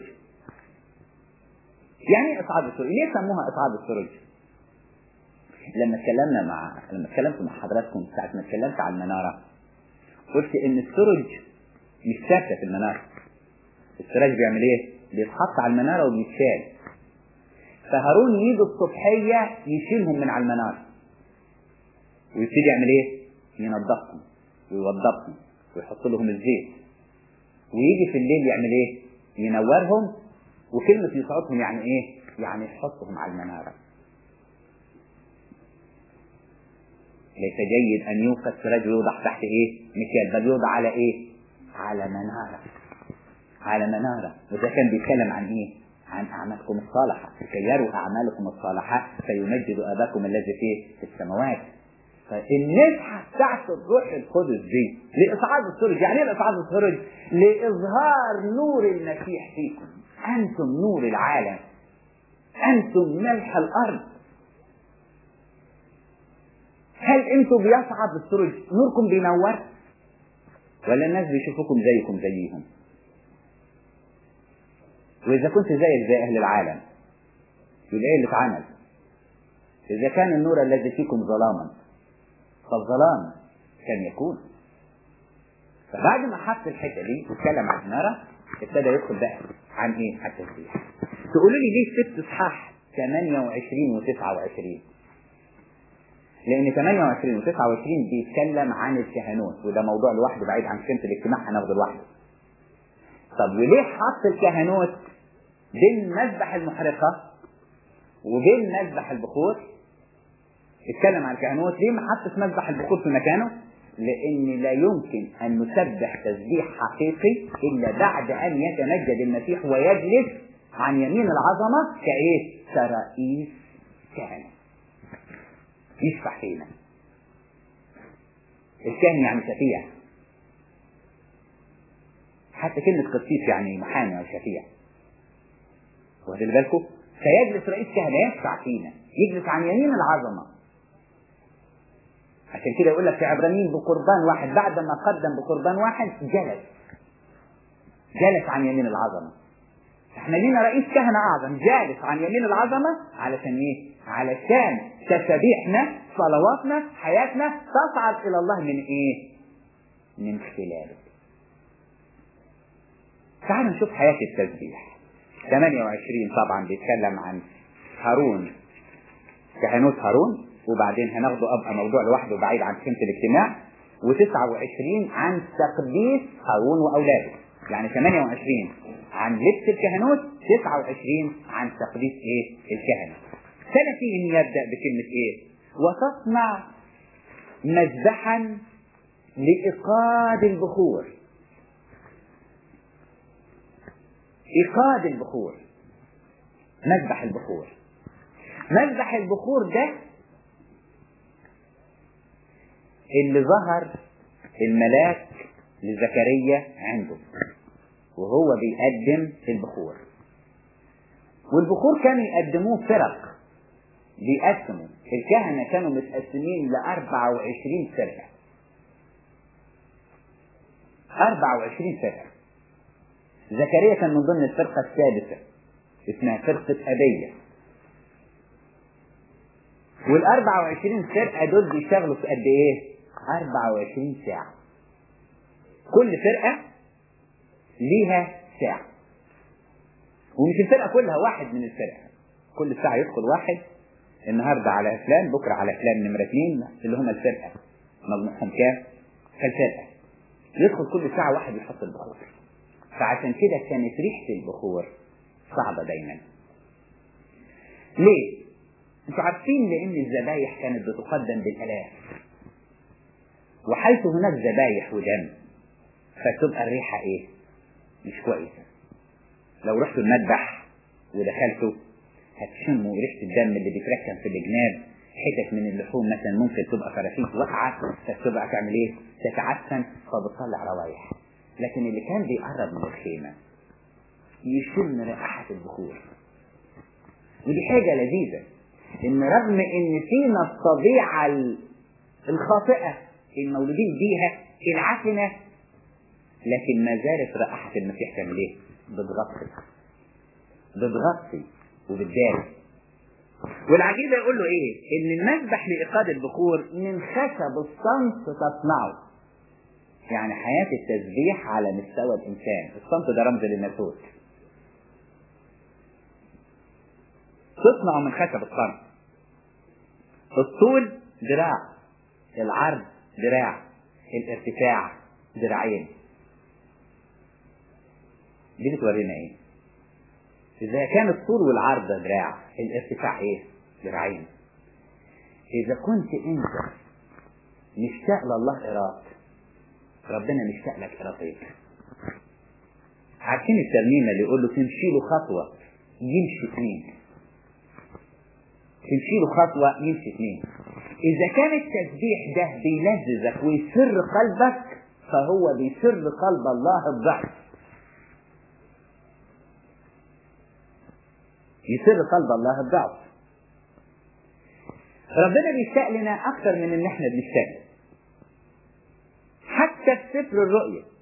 يعني ايه إصعاد السرج؟ ليه سموها إصعاد السرج؟ لما اتكلمنا مع لما اتكلمت مع حضراتكم ساعة ما اتكلمت على المنارة قلت إن السرج مش ثابتة في المنارة السراج بيعمل إيه؟ بيتحط على المنارة وبيتشال فهارون يجي الصبحية يشيلهم من على المنارة ويبتدي يعمل ايه؟ ينظفهم ويوضبهم ويحط لهم الزيت ويجي في الليل يعمل ايه؟ ينورهم وكلمة يصعدهم يعني ايه؟ يعني يحطهم على المنارة ليس جيد أن يوقد سراج ويوضع تحت إيه؟ مكيال بل يوضع على إيه؟ على منارة على منارة وده كان بيتكلم عن إيه؟ عن أعمالكم الصالحة كي يروا أعمالكم الصالحة فيمجد أباكم الذي في السماوات فالنفحة بتاعت الروح القدس دي لإصعاد السرج يعني إيه لإصعاد السرج؟ لإظهار نور المسيح فيكم أنتم نور العالم أنتم ملح الأرض هل أنتم بيصعد السرج نوركم بينور ولا الناس بيشوفوكم زيكم زيهم وإذا كنت زيك زي أهل العالم يبقى إيه اللي اتعمل؟ إذا كان النور الذي فيكم ظلاما فالظلام كان يكون فبعد ما حط الحتة دي واتكلم عن النار ابتدى يدخل بقى عن إيه؟ عن التسبيح تقولوا لي ليه ست إصحاح 28 و 29 لأن 28 و 29 بيتكلم عن الكهنوت وده موضوع لوحده بعيد عن قيمة الاجتماع هناخده لوحده طب وليه حط الكهنوت بين مذبح المحرقة وبين مذبح البخور اتكلم عن الكهنوت ليه ما حطش مذبح البخور في مكانه لان لا يمكن ان نسبح تسبيح حقيقي الا بعد ان يتمجد المسيح ويجلس عن يمين العظمه كايه كرئيس كهنه يشفع فينا الكاهن يعني شفيع حتى كلمة قسيس يعني محامي أو شفيع واخدين بالكم فيجلس رئيس كهنة يشفع فينا يجلس عن يمين العظمة عشان كده يقول لك في عبرانيين بقربان واحد بعد ما قدم بقربان واحد جلس جلس عن يمين العظمة احنا لينا رئيس كهنة أعظم جالس عن يمين العظمة علشان ايه؟ علشان تسابيحنا صلواتنا حياتنا تصعد إلى الله من ايه؟ من خلاله تعالوا نشوف حياة التسبيح 28 طبعا بيتكلم عن هارون كهنوت هارون وبعدين هناخده أبقى موضوع لوحده بعيد عن قيمة الاجتماع و29 عن تقديس هارون وأولاده يعني 28 عن لبس الكهنوت 29 عن تقديس ايه الكهنة 30 يبدأ بكلمة ايه وتصنع مذبحا لإيقاد البخور إيقاد البخور مذبح البخور مذبح البخور ده اللي ظهر الملاك لزكريا عنده وهو بيقدم البخور والبخور كانوا يقدموه فرق بيقسموا الكهنة كانوا متقسمين ل 24 فرقة 24 فرقة زكريا كان من ضمن الفرقة السادسة اسمها فرقة أبية وال 24 فرقة دول بيشتغلوا في قد إيه؟ 24 ساعة كل فرقة ليها ساعة ومش الفرقة كلها واحد من الفرقة كل ساعة يدخل واحد النهاردة على فلان بكرة على فلان نمرة اثنين اللي هم الفرقة مجموعهم كام؟ كالفرقة يدخل كل ساعة واحد يحط البخور فعشان كده كانت ريحة البخور صعبة دايما ليه؟ انتوا عارفين لان الذبايح كانت بتقدم بالالاف وحيث هناك ذبايح ودم فتبقى الريحة ايه؟ مش كويسة لو رحتوا المذبح ودخلتوا هتشموا ريحة الدم اللي بيتركن في الجناب حتت من اللحوم مثلا ممكن تبقى فرافيس واقعة فتبقى تعمل ايه؟ تتعفن فبتطلع روايح لكن اللي كان بيقرب من الخيمة يشم رائحة البخور ودي حاجة لذيذة ان رغم ان فينا الطبيعة الخاطئة المولودين بيها العفنة لكن ما زالت رائحة المسيح تعمل ايه؟ بتغطي بتغطي وبتداري والعجيب يقول له ايه؟ ان المذبح لايقاد البخور من خشب الصمت تصنعه يعني حياة التسبيح على مستوى الإنسان الصمت ده رمز للناسوت تصنع من خشب الصمت الطول ذراع العرض ذراع الارتفاع ذراعين دي بتورينا ايه اذا كان الطول والعرض ذراع الارتفاع ايه ذراعين اذا كنت انت مشتاق لله اراك ربنا مشتاق لك ارادتك عارفين الترنيمه اللي يقول له تمشي له خطوه يمشي اثنين تمشي له خطوه يمشي اثنين اذا كان التسبيح ده بيلذذك ويسر قلبك فهو بيسر قلب الله الضعف يسر قلب الله الضعف ربنا بيشتاق لنا اكتر من ان احنا بنشتاق حتى في سفر الرؤيا